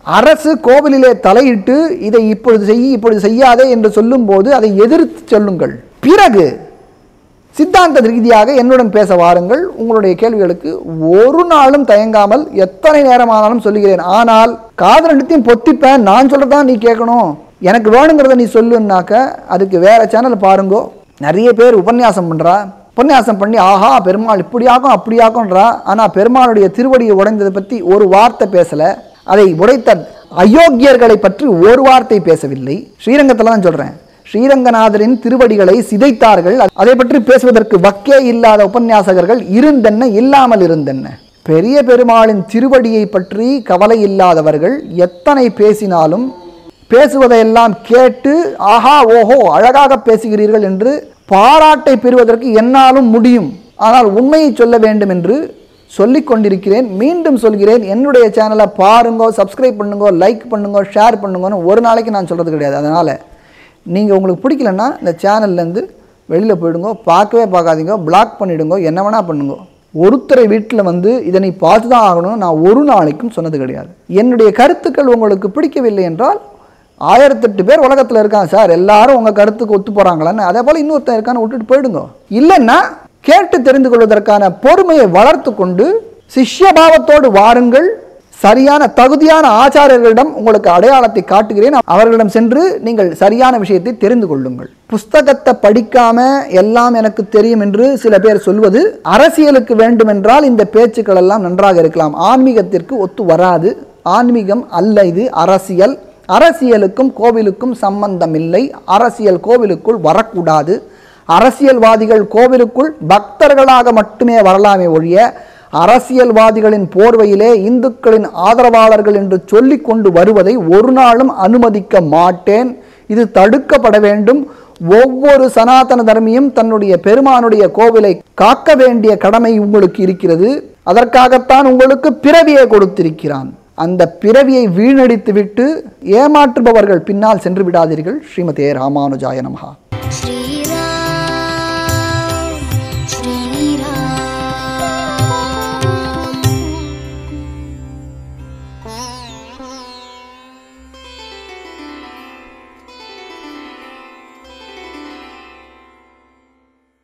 அரசு கோவிலிலே தலையிட்டு இதை இப்பொழுது செய் இப்பொழுது செய்யாதே என்று சொல்லும்போது அதை எதிர்த்து சொல்லுங்கள் பிறகு சித்தாந்த ரீதியாக என்னுடன் பேச வாருங்கள் உங்களுடைய கேள்விகளுக்கு ஒரு நாளும் தயங்காமல் எத்தனை நேரமானாலும் சொல்லுகிறேன் ஆனால் காது ரெண்டுத்தையும் பொத்திப்பேன் நான் சொல்றதா நீ கேட்கணும் எனக்கு வேணுங்கிறத நீ சொல்லுன்னாக்க அதுக்கு வேற சேனல் பாருங்கோ நிறைய பேர் உபன்யாசம் பண்றா உபன்யாசம் பண்ணி ஆஹா பெருமாள் இப்படியாக்கும் அப்படியாக்கும்ன்றா ஆனா பெருமாளுடைய திருவடியை உடைந்ததை பத்தி ஒரு வார்த்தை பேசல அதை உடைத்த அயோக்கியர்களை பற்றி ஒரு வார்த்தை பேசவில்லை ஸ்ரீரங்கத்தில் தான் சொல்றேன் ஸ்ரீரங்கநாதரின் திருவடிகளை சிதைத்தார்கள் அதை பற்றி பேசுவதற்கு வக்கே இல்லாத உபன்யாசகர்கள் இருந்தென்ன இல்லாமல் இருந்தென்ன பெரிய பெருமாளின் திருவடியை பற்றி கவலை இல்லாதவர்கள் எத்தனை பேசினாலும் பேசுவதையெல்லாம் கேட்டு ஆஹா ஓஹோ அழகாக பேசுகிறீர்கள் என்று பாராட்டை பெறுவதற்கு என்னாலும் முடியும் ஆனால் உண்மையை சொல்ல வேண்டும் என்று சொல்லிக் கொண்டிருக்கிறேன் மீண்டும் சொல்கிறேன் என்னுடைய சேனலை பாருங்க சப்ஸ்கிரைப் பண்ணுங்க லைக் பண்ணுங்க ஷேர் பண்ணுங்கன்னு ஒரு நாளைக்கு நான் சொல்கிறது கிடையாது அதனால் நீங்கள் உங்களுக்கு பிடிக்கலன்னா இந்த சேனல்லேருந்து வெளியில் போயிடுங்க பார்க்கவே பார்க்காதீங்க பிளாக் பண்ணிவிடுங்க என்ன வேணால் பண்ணுங்க ஒருத்தரை வீட்டில் வந்து இதை நீ பார்த்து தான் ஆகணும்னு நான் ஒரு நாளைக்கும் சொன்னது கிடையாது என்னுடைய கருத்துக்கள் உங்களுக்கு பிடிக்கவில்லை என்றால் ஆயிரத்தெட்டு பேர் உலகத்தில் இருக்காங்க சார் எல்லாரும் உங்கள் கருத்துக்கு ஒத்து போகிறாங்களான்னு அதே போல் இன்னொருத்தன் இருக்கான்னு விட்டுட்டு போயிடுங்க இல்லைன்னா கேட்டு தெரிந்து கொள்வதற்கான பொறுமையை வளர்த்து கொண்டு சிஷ்யபாவத்தோடு வாருங்கள் சரியான தகுதியான ஆச்சாரியர்களிடம் உங்களுக்கு அடையாளத்தை காட்டுகிறேன் அவர்களிடம் சென்று நீங்கள் சரியான விஷயத்தை தெரிந்து கொள்ளுங்கள் புஸ்தகத்தை படிக்காம எல்லாம் எனக்கு தெரியும் என்று சில பேர் சொல்வது அரசியலுக்கு வேண்டுமென்றால் இந்த பேச்சுக்கள் எல்லாம் நன்றாக இருக்கலாம் ஆன்மீகத்திற்கு ஒத்து வராது ஆன்மீகம் அல்ல இது அரசியல் அரசியலுக்கும் கோவிலுக்கும் சம்பந்தம் இல்லை அரசியல் கோவிலுக்குள் வரக்கூடாது அரசியல்வாதிகள் கோவிலுக்குள் பக்தர்களாக மட்டுமே வரலாமே ஒழிய அரசியல்வாதிகளின் போர்வையிலே இந்துக்களின் ஆதரவாளர்கள் என்று சொல்லிக் கொண்டு வருவதை ஒரு நாளும் அனுமதிக்க மாட்டேன் இது தடுக்கப்பட வேண்டும் ஒவ்வொரு சனாதன தர்மியும் தன்னுடைய பெருமானுடைய கோவிலை காக்க வேண்டிய கடமை உங்களுக்கு இருக்கிறது அதற்காகத்தான் உங்களுக்கு பிறவியை கொடுத்திருக்கிறான் அந்த பிறவியை வீணடித்துவிட்டு ஏமாற்றுபவர்கள் பின்னால் சென்று விடாதீர்கள் ஸ்ரீமதே ராமானுஜாய நமஹா श्री